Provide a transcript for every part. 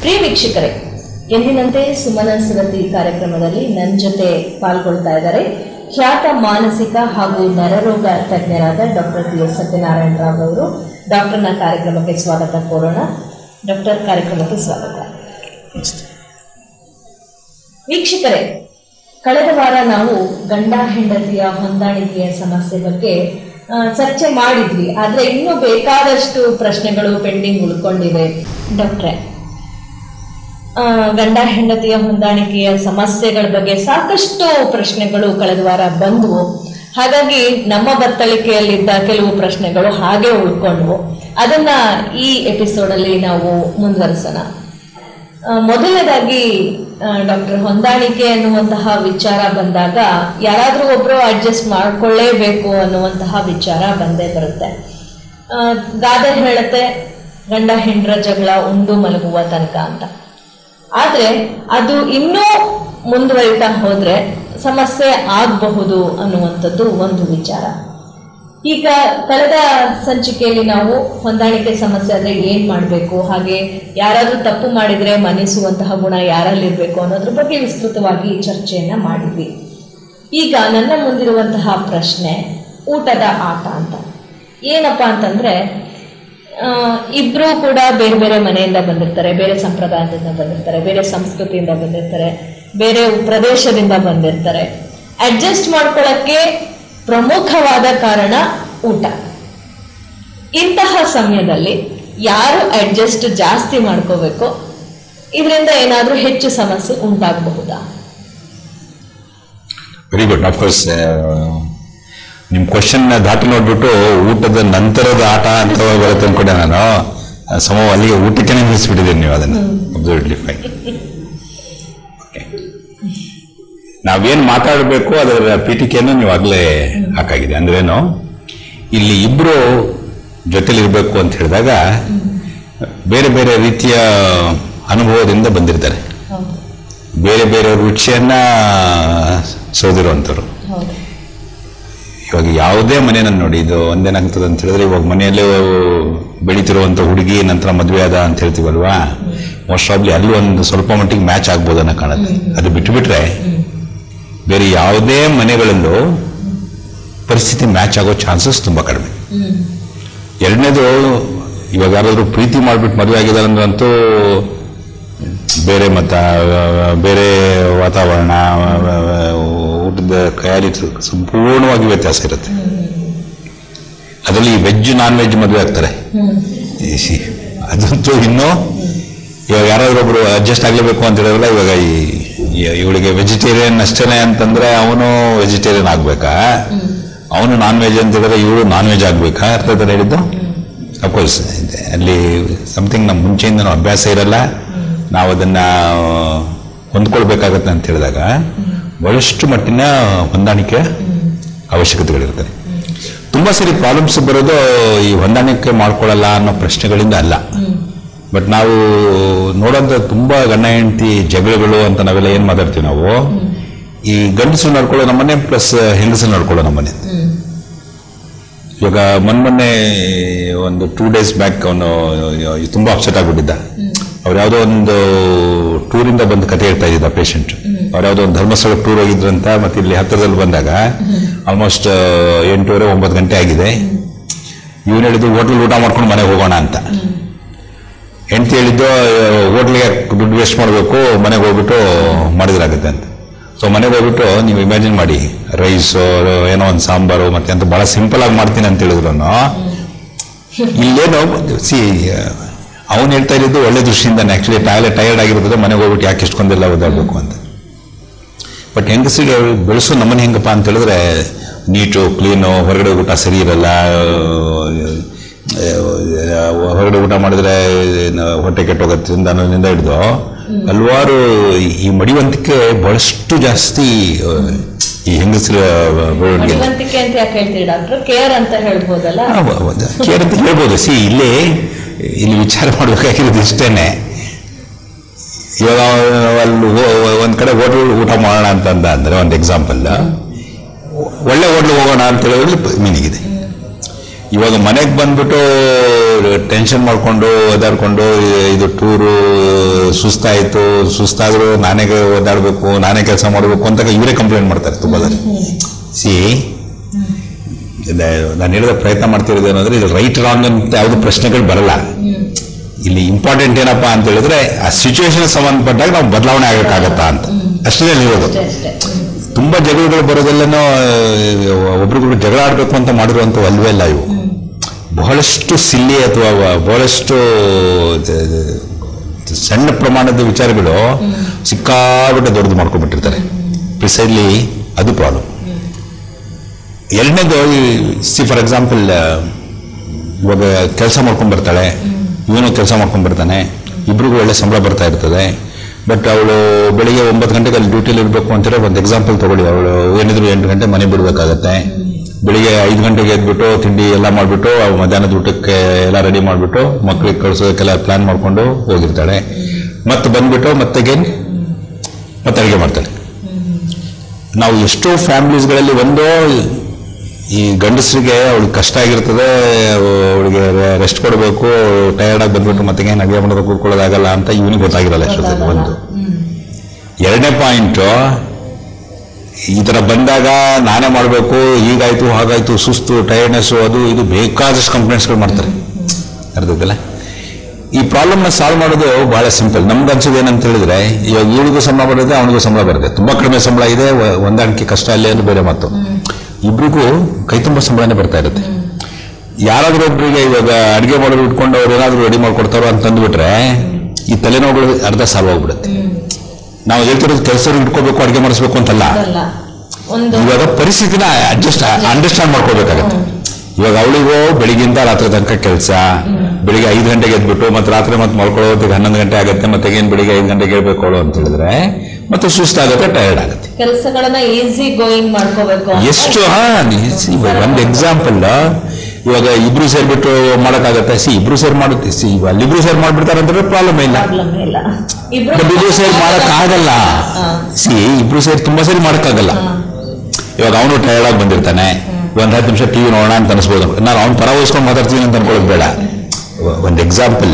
ಪ್ರಿಯ ವೀಕ್ಷಕರೇ ಎಂದಿನಂತೆ ಸುಮನ ಸರತಿ ಕಾರ್ಯಕ್ರಮದಲ್ಲಿ ನನ್ನ ಜೊತೆ ಪಾಲ್ಗೊಳ್ತಾ ಇದ್ದಾರೆ ಖ್ಯಾತ ಮಾನಸಿಕ ಹಾಗೂ ನರರೋಗ ತಜ್ಞರಾದ doctor T S Satyanarayana Rao ಅವರು ಡಾಕ್ಟರ್ನ ಕಾರ್ಯಕ್ರಮಕ್ಕೆ ಸ್ವಾಗತ ಕೋರೋಣ ಡಾಕ್ಟರ್ ಕಾರ್ಯಕ್ರಮಕ್ಕೆ ಸ್ವಾಗತ ವೀಕ್ಷಕರೇ ಕಳೆದ ವಾರ ನಾವು ಗಂಡ ಹೆಂಡತಿಯ ಹೊಂದಾಣಿಕೆಯ ಸಮಸ್ಯೆ ಬಗ್ಗೆ ಆ, ಚರ್ಚೆ ಮಾಡಿದ್ವಿ ಆದ್ರೆ ಇನ್ನೂ ಬೇಕಾದಷ್ಟು ಪ್ರಶ್ನೆಗಳು ಪೆಂಡಿಂಗ್ ಉಳ್ಕೊಂಡಿವೆ ಡಾಕ್ಟ್ರೆ ಆ, ಗಂಡ ಹೆಂಡತಿಯ ಹೊಂದಾಣಿಕೆಯ ಸಮಸ್ಯೆಗಳ ಬಗ್ಗೆ ಸಾಕಷ್ಟು ಪ್ರಶ್ನೆಗಳು ಕಳೆದ ವಾರ ಬಂದವು ಹಾಗಾಗಿ ನಮ್ಮ ಬತ್ತಳಿಕೆಯಲ್ಲಿದ್ದ ಕೆಲವು ಪ್ರಶ್ನೆಗಳು ಹಾಗೆ ಉಳ್ಕೊಂಡ್ವು ಅದನ್ನ ಈ ಎಪಿಸೋಡ್ ಅಲ್ಲಿ ನಾವು ಮುಂದುವರಿಸೋಣ ಆ, ಮೊದಲನೇದಾಗಿ ಡಾಕ್ಟರ್ ಹೊಂದಾಣಿಕೆ ಅನ್ನುವಂತಹ ವಿಚಾರ ಬಂದಾಗ ಯಾರಾದ್ರೂ ಒಬ್ರು ಅಡ್ಜಸ್ಟ್ ಮಾಡ್ಕೊಳ್ಳೇಬೇಕು ಅನ್ನುವಂತಹ ವಿಚಾರ ಬಂದೇ ಬರುತ್ತೆ ಆ, ಗಾದೆ ಹೇಳುತ್ತೆ ಗಂಡ ಹೆಂಡ್ರ ಜಗಳ ಉಂಡು ಮಲಗುವ ತನಕ ಅಂತ ಆದ್ರೆ ಅದು ಇನ್ನೂ ಮುಂದುವರಿತಾ ಹೋದ್ರೆ ಸಮಸ್ಯೆ ಆಗಬಹುದು ಅನ್ನುವಂಥದ್ದು ಒಂದು ವಿಚಾರ ಈಗ ಕಳೆದ ಸಂಚಿಕೆಯಲ್ಲಿ ನಾವು ಹೊಂದಾಣಿಕೆ ಸಮಸ್ಯೆ ಆದ್ರೆ ಏನ್ ಮಾಡಬೇಕು ಹಾಗೆ ಯಾರಾದ್ರೂ ತಪ್ಪು ಮಾಡಿದ್ರೆ ಮನ್ನಿಸುವಂತಹ ಗುಣ ಯಾರಲ್ಲಿರ್ಬೇಕು ಅನ್ನೋದ್ರ ಬಗ್ಗೆ ವಿಸ್ತೃತವಾಗಿ ಚರ್ಚೆಯನ್ನ ಮಾಡಿದ್ವಿ ಈಗ ನನ್ನ ಮುಂದಿರುವಂತಹ ಪ್ರಶ್ನೆ ಊಟದ ಆಟ ಅಂತ ಏನಪ್ಪಾ ಅಂತಂದ್ರೆ ಆ, ಇಬ್ರು ಕೂಡ ಬೇರೆ ಬೇರೆ ಮನೆಯಿಂದ ಬಂದಿರ್ತಾರೆ ಬೇರೆ ಸಂಪ್ರದಾಯದಿಂದ ಬಂದಿರ್ತಾರೆ ಬೇರೆ ಸಂಸ್ಕೃತಿಯಿಂದ ಬಂದಿರ್ತಾರೆ ಬೇರೆ ಪ್ರದೇಶದಿಂದ ಬಂದಿರ್ತಾರೆ ಅಡ್ಜಸ್ಟ್ ಮಾಡ್ಕೊಳ್ಳಕ್ಕೆ ಪ್ರಮುಖವಾದ ಕಾರಣ ಊಟ ಇಂತಹ ಸಮಯದಲ್ಲಿ ಯಾರು ಅಡ್ಜಸ್ಟ್ ಜಾಸ್ತಿ ಮಾಡ್ಕೋಬೇಕು ಇದರಿಂದ ಏನಾದ್ರೂ ಹೆಚ್ಚು ಸಮಸ್ಯೆ ಉಂಟಾಗಬಹುದಾ ವೆರಿ ಗುಡ್ ಅಫ್ಕೋರ್ಸ್ ನಿಮ್ಮ ಕ್ವಶನ್ ದಾಟಿ ನೋಡ್ಬಿಟ್ಟು ಊಟದ ನಂತರದ ಆಟ ಅಂತ ಬರುತ್ತೆ ಅನ್ಕೊಂಡೆ ನಾನು ಆ, ಸಮ ಅಲ್ಲಿಗೆ ಊಟಕ್ಕೆ ನಿಲ್ಲಿಸ್ಬಿಟ್ಟಿದ್ದೀನಿ ನೀವು ಅದನ್ನು ಅಬ್ಸಲ್ಯೂಟ್ಲಿ ಫೈನ್ ನಾವೇನು ಮಾತಾಡಬೇಕು ಅದರ ಪೀಠಿಕೆಯನ್ನು ನೀವು ಆಗಲೇ ಹಾಕಾಗಿದೆ ಅಂದ್ರೇನು ಇಲ್ಲಿ ಇಬ್ರು ಜೊತೆಲಿರ್ಬೇಕು ಅಂತ ಹೇಳಿದಾಗ ಬೇರೆ ಬೇರೆ ರೀತಿಯ ಅನುಭವದಿಂದ ಬಂದಿರ್ತಾರೆ ಹೌದು ಬೇರೆ ಬೇರೆ ರುಚಿಯನ್ನ ಸೋದಿರುವಂಥವ್ರು ಹೌದು ಇವಾಗ ಯಾವುದೇ ಮನೆಯನ್ನು ನೋಡಿ ಇದು ಒಂದೇನಾಗ್ತದೆ ಅಂತ ಹೇಳಿದ್ರೆ ಇವಾಗ ಮನೆಯಲ್ಲೇ ಬೆಳೀತಿರುವಂಥ ಹುಡುಗಿ ನಂತರ ಮದುವೆ ಆದ ಅಂತ ಹೇಳ್ತೀವಲ್ವಾ ಮೋಸ್ಟ್ ಪ್ರಾಬ್ಲಿ ಅಲ್ಲೂ ಒಂದು ಸ್ವಲ್ಪ ಮಟ್ಟಿಗೆ ಮ್ಯಾಚ್ ಆಗ್ಬೋದು ಅನ್ನೋ ಕಾಣುತ್ತೆ ಅದು ಬಿಟ್ಟುಬಿಟ್ರೆ ಬೇರೆ ಯಾವುದೇ ಮನೆಗಳಲ್ಲೂ ಪರಿಸ್ಥಿತಿ ಮ್ಯಾಚ್ ಆಗೋ ಚಾನ್ಸಸ್ ತುಂಬಾ ಕಡಿಮೆ ಹ್ಮ್ ಎರಡನೇದು ಇವಾಗ ಯಾರಾದ್ರೂ ಪ್ರೀತಿ ಮಾಡ್ಬಿಟ್ಟು ಮದುವೆ ಆಗಿದ್ದಾರೆ ಅಂದ್ರಂತೂ ಬೇರೆ ಮತ ಬೇರೆ ವಾತಾವರಣ ಊಟದ ಕ್ಯಾಲಿಟಿ ಸಂಪೂರ್ಣವಾಗಿ ವ್ಯತ್ಯಾಸ ಇರುತ್ತೆ ಅದರಲ್ಲಿ ವೆಜ್ ನಾನ್ ವೆಜ್ ಮದುವೆ ಆಗ್ತಾರೆ ಹ್ಮ್ ಈ ಸಿ- ಅದಂತೂ ಇನ್ನೂ ಇವಾಗ ಯಾರಾದ್ರೂ ಒಬ್ರು ಅಡ್ಜಸ್ಟ್ ಆಗ್ಲೇಬೇಕು ಅಂತ ಹೇಳಿದ್ರಲ್ಲ ಇವಾಗ ಈ ಈ- ಇವಳಿಗೆ ವೆಜಿಟೇರಿಯನ್ ಅಷ್ಟೇನೆ ಅಂತಂದ್ರೆ ಅವನು ವೆಜಿಟೇರಿಯನ್ ಆಗ್ಬೇಕಾ ಅವನು ನಾನ್ ವೆಜ್ ಅಂತ ಹೇಳಿದ್ರೆ ಇವಳು ನಾನ್ ವೆಜ್ ಆಗ್ಬೇಕಾ ಅರ್ಥ ಆಯ್ತಲ್ಲ ಹೇಳಿದ್ದು ಅಫ್ಕೋರ್ಸ್ ಅಲ್ಲಿ ಸಮಥಿಂಗ್ ನಮ್ಮ ಮುಂಚೆಯಿಂದ ಅಭ್ಯಾಸ ಇರಲ್ಲ ನಾವು ಅದನ್ನ ಹೊಂದ್ಕೊಳ್ಬೇಕಾಗತ್ತೆ ಅಂತ ಹೇಳಿದಾಗ ಬಹಳಷ್ಟು ಮಟ್ಟಿನ ಹೊಂದಾಣಿಕೆ ಅವಶ್ಯಕತೆಗಳಿರ್ತವೆ ತುಂಬಾ ಸರಿ ಪ್ರಾಬ್ಲಮ್ಸ್ ಬರೋದು ಈ ಹೊಂದಾಣಿಕೆ ಮಾಡ್ಕೊಳ್ಳಲ್ಲ ಅನ್ನೋ ಪ್ರಶ್ನೆಗಳಿಂದ ಅಲ್ಲ ಬಟ್ ನಾವು ನೋಡೋಂಥ ತುಂಬಾ ಗಂಡ ಹೆಂಡತಿ ಜಗಳಗಳು ಅಂತ ನಾವೆಲ್ಲ ಏನ್ ಮಾತಾಡ್ತೀವಿ ನಾವು ಈ ಗಂಡಸರು ನಡ್ಕೊಳ್ಳೋ ನಮ್ಮನೆ ಪ್ಲಸ್ ಹೆಂಗಸರು ನಡ್ಕೊಳ್ಳೋ ನಮ್ಮನೆ ಹ್ಮ್ ಇವಾಗ ಮೊನ್ನೆ ಒಂದು ಟೂ ಡೇಸ್ ಬ್ಯಾಕ್ ಅವನು ತುಂಬಾ ಅಪ್ಸೆಟ್ ಆಗ್ಬಿಟ್ಟಿದ್ದ ಅವ್ರು ಯಾವುದೋ ಒಂದು ಟೂರಿಂದ ಬಂದು ಕತೆ ಹೇಳ್ತಾ ಇದ್ದ ಪೇಷಂಟ್ ಅವ್ರು ಯಾವುದೋ ಒಂದು ಧರ್ಮಸ್ಥಳ ಟೂರ್ ಹೋಗಿದ್ರಂತ ಮತ್ತೆ ಇಲ್ಲಿ ಹತ್ತಿರದಲ್ಲಿ ಬಂದಾಗ ಆಲ್ಮೋಸ್ಟ್ ಎಂಟೂವರೆ ಒಂಬತ್ತು ಗಂಟೆ ಆಗಿದೆ ಇವನು ಹೇಳಿದ್ದು ಹೋಟ್ಲ್ ಊಟ ಮಾಡ್ಕೊಂಡು ಮನೆಗೆ ಹೋಗೋಣ ಅಂತ ಹೆಂಡತಿ ಹೇಳಿದ್ದು ಹೋಟ್ಲಿಗೆ ದುಡ್ಡು ವೇಸ್ಟ್ ಮಾಡಬೇಕು ಮನೆಗೆ ಹೋಗ್ಬಿಟ್ಟು ಮಾಡಿದ್ರಾಗುತ್ತೆ ಅಂತ ಸೊ ಮನೆಗೆ ಹೋಗ್ಬಿಟ್ಟು ನೀವು ಇಮ್ಯಾಜಿನ್ ಮಾಡಿ ರೈಸ್ ಏನೋ ಒಂದು ಸಾಂಬಾರು ಮತ್ತೆ ಅಂತ ಬಹಳ ಸಿಂಪಲ್ ಆಗಿ ಮಾಡ್ತೀನಿ ಅಂತ ಹೇಳಿದ್ರು ಇಲ್ಲೇನೋ ಸಿ ಅವನು ಹೇಳ್ತಾ ಇದ್ದು ಒಳ್ಳೆ ದೃಷ್ಟಿಯಿಂದಾನೆ ಆಕ್ಚುಲಿ ಟಾಯ್ಲೆ ಟೈರ್ಡ್ ಆಗಿರ್ತದೆ ಮನೆಗೆ ಹೋಗ್ಬಿಟ್ಟು ಯಾಕೆ ಇಷ್ಟೊಂದೆಲ್ಲ ಓದಾಡಬೇಕು ಅಂತ ಬಟ್ ಹೆಂಗಸಿಗೆ ಬೆಳೆಸೋ ನಮ್ಮನೆ ಹೆಂಗಪ್ಪ ಅಂತ ಹೇಳಿದ್ರೆ ನೀಟು ಕ್ಲೀನು ಹೊರಗಡೆ ಊಟ ಸರಿ ಇರಲ್ಲ ಆ, ಹೊರಗಡೆ ಊಟ ಮಾಡಿದ್ರೆ ಏನು ಹೊಟ್ಟೆ ಕೆಟ್ಟೋಗತ್ರಿಂದ ಅನ್ನೋದ್ರಿಂದ ಹಿಡಿದು ಹಲವಾರು ಈ ಮಡಿವಂತಿಕೆ ಬಹಳಷ್ಟು ಜಾಸ್ತಿ ಆ, ಈ ಹೆಂಗಸರ ಬೆಳವಣಿಗೆ ಮಡಿವಂತಿಕೆ ಅಂತ ಯಾಕೆ ಹೇಳ್ತೀರಿ ಡಾಕ್ಟರ್ ಕೇರ್ ಅಂತ ಹೇಳ್ಬೋದಲ್ಲ ಕೇರ್ ಅಂತ ಹೇಳ್ಬೋದು ಸಿ ಇಲ್ಲಿ ಇಲ್ಲಿ ವಿಚಾರ ಮಾಡಬೇಕಾಗಿರೋದು ಇಷ್ಟೇನೆ ಇವಾಗ ಅಲ್ಲಿ ಹೋ- ಒಂದ್ ಕಡೆ ಹೋಟೆಲ್ ಊಟ ಮಾಡೋಣ ಅಂತಂದ ಅಂದ್ರೆ ಒಂದು ಎಕ್ಸಾಂಪಲ್ ಒಳ್ಳೆ ಹೋಟ್ಲ್ ಹೋಗೋಣ ಅಂತ ಹೇಳಿದ್ರೆ ಮೀನಿಂಗ್ ಇದೆ ಇವಾಗ ಮನೆಗೆ ಬಂದ್ಬಿಟ್ಟು ಟೆನ್ಷನ್ ಮಾಡ್ಕೊಂಡು ಓದಾಡ್ಕೊಂಡು ಇದು ಟೂರು ಸುಸ್ತಾಯ್ತು ಸುಸ್ತಾದ್ರು ನಾನೇ ಓದಾಡ್ಬೇಕು ನಾನೇ ಕೆಲಸ ಮಾಡಬೇಕು ಅಂತ ಇವರೇ ಕಂಪ್ಲೇಂಟ್ ಮಾಡ್ತಾರೆ ತುಂಬಾ ಜನ ಸಿ ನಾನು ಹೇಳಿದ ಪ್ರಯತ್ನ ಮಾಡ್ತಿರೋದು ಏನಂದ್ರೆ ಇದು ರೈಟ್ ರಾಂಗ್ ಅಂತ ಯಾವುದು ಪ್ರಶ್ನೆಗಳು ಬರಲ್ಲ ಇಲ್ಲಿ ಇಂಪಾರ್ಟೆಂಟ್ ಏನಪ್ಪಾ ಅಂತ ಹೇಳಿದ್ರೆ ಆ ಸಿಚುವೇಶನ್ ಸಂಬಂಧಪಟ್ಟಾಗ ನಾವು ಬದಲಾವಣೆ ಆಗಕ್ಕಾಗತ್ತಾ ಅಂತ ಅಷ್ಟೇ ಹೇಳಿರೋದು ಅಷ್ಟೇ ಅಷ್ಟೇ ಹ್ಮ್. ತುಂಬಾ ಜಗಳಗಳು ಬರೋದೆಲ್ಲನೂ ಒಬ್ರಿಗೊಬ್ರು ಜಗಳ ಆಡ್ಬೇಕು ಅಂತ ಮಾಡಿರುವಂತ ಅಲ್ವೇ ಇಲ್ಲ ಇವು ಬಹಳಷ್ಟು ಸಿಲ್ಲಿ ಅಥವಾ ಬಹಳಷ್ಟು ದ- ದ- ಸಣ್ಣ ಪ್ರಮಾಣದ ವಿಚಾರಗಳು ಸಿಕ್ಕಾಬಿಟ್ಟೆ ದೊಡ್ಡದು ಮಾಡ್ಕೊಂಡ್ಬಿಟ್ಟಿರ್ತಾರೆ ಪ್ರಿಸೈಡ್ಲಿ ಅದು ಪ್ರಾಬ್ಲಮ್ ಎರಡನೇದು ಸಿ ಫಾರ್ ಎಕ್ಸಾಂಪಲ್ ಇವಾಗ ಕೆಲಸ ಮಾಡ್ಕೊಂಡ್ ಬರ್ತಾಳೆ ಇವನು ಕೆಲಸ ಮಾಡ್ಕೊಂಡ್ ಬರ್ತಾನೆ ಇಬ್ರಿಗೂ ಒಳ್ಳೆ ಸಂಬಳ ಬರ್ತಾ ಇರ್ತದೆ ಬಟ್ ಅವಳು ಬೆಳಿಗ್ಗೆ ಒಂಬತ್ತು ಗಂಟೆಗೆ ಅಲ್ಲಿ ಡ್ಯೂಟಿಲಿ ಇರಬೇಕು ಅಂತಾರೆ ಒಂದು ಎಕ್ಸಾಂಪಲ್ ತಗೊಳ್ಳಿ ಅವಳು ಏನಿದ್ರು ಎಂಟು ಗಂಟೆ ಮನೆ ಬಿಡಬೇಕಾಗತ್ತೆ ಬೆಳಿಗ್ಗೆ ಐದು ಗಂಟೆಗೆ ಎದ್ಬಿಟ್ಟು ತಿಂಡಿ ಎಲ್ಲ ಮಾಡಿಬಿಟ್ಟು ಮಧ್ಯಾಹ್ನದ ಊಟಕ್ಕೆ ಎಲ್ಲ ರೆಡಿ ಮಾಡಿಬಿಟ್ಟು ಮಕ್ಕಳಿಗೆ ಕಳ್ಸೋದಕ್ಕೆಲ್ಲ ಪ್ಲಾನ್ ಮಾಡ್ಕೊಂಡು ಹೋಗಿರ್ತಾಳೆ ಮತ್ತೆ ಬಂದ್ಬಿಟ್ಟು ಮತ್ತೆ again ಮತ್ತೆ ಅಡುಗೆ ಮಾಡ್ತಾಳೆ ನಾವು ಎಷ್ಟೋ ಫ್ಯಾಮಿಲೀಸ್ಗಳಲ್ಲಿ ಒಂದು ಈ ಗಂಡಸರಿಗೆ ಅವಳಿಗೆ ಕಷ್ಟ ಆಗಿರ್ತದೆ ಅವಳಿಗೆ ರೆಸ್ಟ್ ಕೊಡಬೇಕು ಟಯರ್ಡ್ ಆಗಿ ಬಂದ್ಬಿಟ್ಟು ಮತ್ತೆ ಏನು ಅಡುಗೆ ಮಾಡೋದು ಕೂತ್ಕೊಳ್ಳೋದಾಗಲ್ಲ ಅಂತ ಇವನಿಗೆ ಗೊತ್ತಾಗಿರಲ್ಲ ಎಷ್ಟೊತ್ತಿಗೆ ಒಂದು ಹ್ಮ್. ಎರಡನೇ ಪಾಯಿಂಟು ಈ ಥರ ಬಂದಾಗ ನಾನೇ ಮಾಡಬೇಕು ಹೀಗಾಯ್ತು ಹಾಗಾಯ್ತು ಸುಸ್ತು ಟಯರ್ಡ್ನೆಸ್ಸು ಅದು ಇದು ಬೇಕಾದಷ್ಟು ಕಂಪ್ಲೇಂಟ್ಸ್ಗಳು ಮಾಡ್ತಾರೆ ಅರ್ಥದಲ್ಲ ಈ ಪ್ರಾಬ್ಲಮ್ನ ಸಾಲ್ವ್ ಮಾಡೋದು ಬಹಳ ಸಿಂಪಲ್ ನಮ್ಗೆ ಅನ್ಸೋದು ಏನಂತ ಹೇಳಿದ್ರೆ ಇವಾಗ ಇವಳಿಗೂ ಸಂಬಳ ಬರುತ್ತೆ ಅವನಿಗೂ ಸಂಬಳ ಬರುತ್ತೆ ತುಂಬಾ ಕಡಿಮೆ ಸಂಬಳ ಇದೆ ವ- ಹೊಂದಾಣಿಕೆ ಕಷ್ಟ ಅಲ್ಲಿ ಅದು ಬೇರೆ ಮಾತು ಇಬ್ರಿಗೂ ಕೈ ತುಂಬ ಸಂಬಳನೇ ಬರ್ತಾ ಇರುತ್ತೆ ಯಾರಾದ್ರೂ ಒಬ್ರಿಗೆ ಇವಾಗ ಅಡಿಗೆ ಮಾಡೋರು ಇಟ್ಕೊಂಡು ಅವ್ರು ಏನಾದ್ರು ರೆಡಿ ಮಾಡ್ಕೊಡ್ತಾರೋ ಅಂತ ಅಂದ್ಬಿಟ್ರೆ ಈ ತಲೆನೋವುಗಳು ಅರ್ಧ ಸಾಲ್ವ್ ಆಗ್ಬಿಡುತ್ತೆ ನಾವು ಹೇಳ್ತಿರೋದು ಕೆಲಸ ಇಟ್ಕೋಬೇಕು ಅಡಿಗೆ ಮಾಡಿಸ್ಬೇಕು ಅಂತಲ್ಲ ಅದಲ್ಲ ಒಂದು ಇವಾಗ ಪರಿಸ್ಥಿತಿನ ಅಡ್ಜಸ್ಟ್ ಅಂಡರ್ಸ್ಟ್ಯಾಂಡ್ ಮಾಡ್ಕೋಬೇಕಾಗತ್ತೆ ಇವಾಗ ಅವಳಿಗೂ ಬೆಳಿಗ್ಗಿಂದ ರಾತ್ರಿ ತನಕ ಕೆಲಸ ಬೆಳಿಗ್ಗೆ ಐದು ಗಂಟೆಗೆ ಎದ್ಬಿಟ್ಟು ಮತ್ತೆ ರಾತ್ರಿ ಮತ್ತೆ ಮಲ್ಕೊಳ್ಳೋದಕ್ಕೆ ಹನ್ನೊಂದು ಗಂಟೆ ಆಗುತ್ತೆ ಮತ್ತೆ ಏನು ಬೆಳಿಗ್ಗೆ ಐದು ಗಂಟೆಗೆ ಹೇಳ್ಬೇಕು ಅವಳು ಅಂತ ಹೇಳಿದ್ರೆ ಮತ್ತೆ ಸುಸ್ತಾಗುತ್ತೆ ಟಯರ್ಡ್ ಆಗುತ್ತೆ ಕೆಲಸಗಳನ್ನ ಈಸಿ ಗೋಯಿಂಗ್ ಮಾಡ್ಕೋಬೇಕು ಅಂತ ಎಷ್ಟು ಹಾ ಸಿ ಒಂದು ಎಕ್ಸಾಂಪಲ್ ಇವಾಗ ಇಬ್ರು ಸೇರ್ಬಿಟ್ಟು ಮಾಡಕ್ಕಾಗತ್ತೆ ಸಿ ಇಬ್ರು ಸೇರ್ ಮಾಡುತ್ತೆ ಸಿ ಅಲ್ಲಿಬ್ರು ಸೇರ್ ಮಾಡ್ಬಿಡ್ತಾರೆ ಅಂದ್ರೆ ಪ್ರಾಬ್ಲಮ್ ಇಲ್ಲ ಪ್ರಾಬ್ಲಮ್ ಇಲ್ಲ ಇಬ್ರು ಬಟ್ ಇಬ್ರು ಸೇರಿ ಮಾಡಕ್ಕಾಗಲ್ಲ ಹಾ. ಸಿ ಇಬ್ರು ಸೇರಿ ತುಂಬಾ ಸೇರಿ ಮಾಡಕ್ಕಾಗಲ್ಲ ಹಾ. ಇವಾಗ ಅವನು ಟಯರ್ಡ್ ಆಗಿ ಬಂದಿರ್ತಾನೆ ಒಂದ್ ಹತ್ತು ನಿಮಿಷ ಟಿವಿ ನೋಡೋಣ ಅಂತ ಅನಿಸ್ಬೋದು ನಾನು ಅವ್ನ ಪರ ವಹಿಸ್ಕೊಂಡು ಮಾತಾಡ್ತೀನಿ ಅಂತ ಅನ್ಕೊಳ್ಳೋದು ಬೇಡ ಒಂದು ಎಕ್ಸಾಂಪಲ್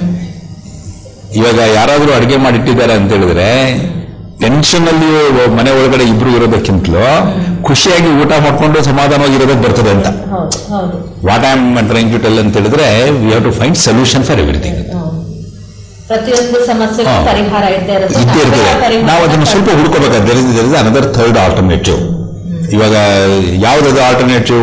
ಇವಾಗ ಯಾರಾದ್ರೂ ಅಡಿಗೆ ಮಾಡಿಟ್ಟಿದ್ದಾರೆ ಅಂತ ಹೇಳಿದ್ರೆ ಟೆನ್ಷನ್ ಅಲ್ಲಿ ಮನೆ ಒಳಗಡೆ ಇಬ್ರು ಇರೋದಕ್ಕಿಂತಲೂ ಖುಷಿಯಾಗಿ ಊಟ ಮಾಡ್ಕೊಂಡು ಸಮಾಧಾನವಾಗಿ ಇರೋದಕ್ಕೆ ಬರ್ತದೆ ಅಂತ ಹೌದು ಹೌದು what I am trying to tell ಅಂತ ಹೇಳಿದ್ರೆ we have to find solution for everything ಹೌದು. ಪ್ರತಿಯೊಂದು ಸಮಸ್ಯೆಗೂ ಹಾ. ಪರಿಹಾರ ಇದ್ದೇ ಇರುತ್ತೆ ಇದ್ದೇ ಇರ್ತದೆ ಆ ಪರಿಹಾರ ನಾವು ಅದನ್ನು ಸ್ವಲ್ಪ ಹುಡ್ಕೋಬೇಕಾದ್ರೆ ಅನದರ್ ಥರ್ಡ್ ಆಲ್ಟರ್ನೇಟಿವ್ ಇವಾಗ ಯಾವುದದು ಆಲ್ಟರ್ನೇಟಿವ್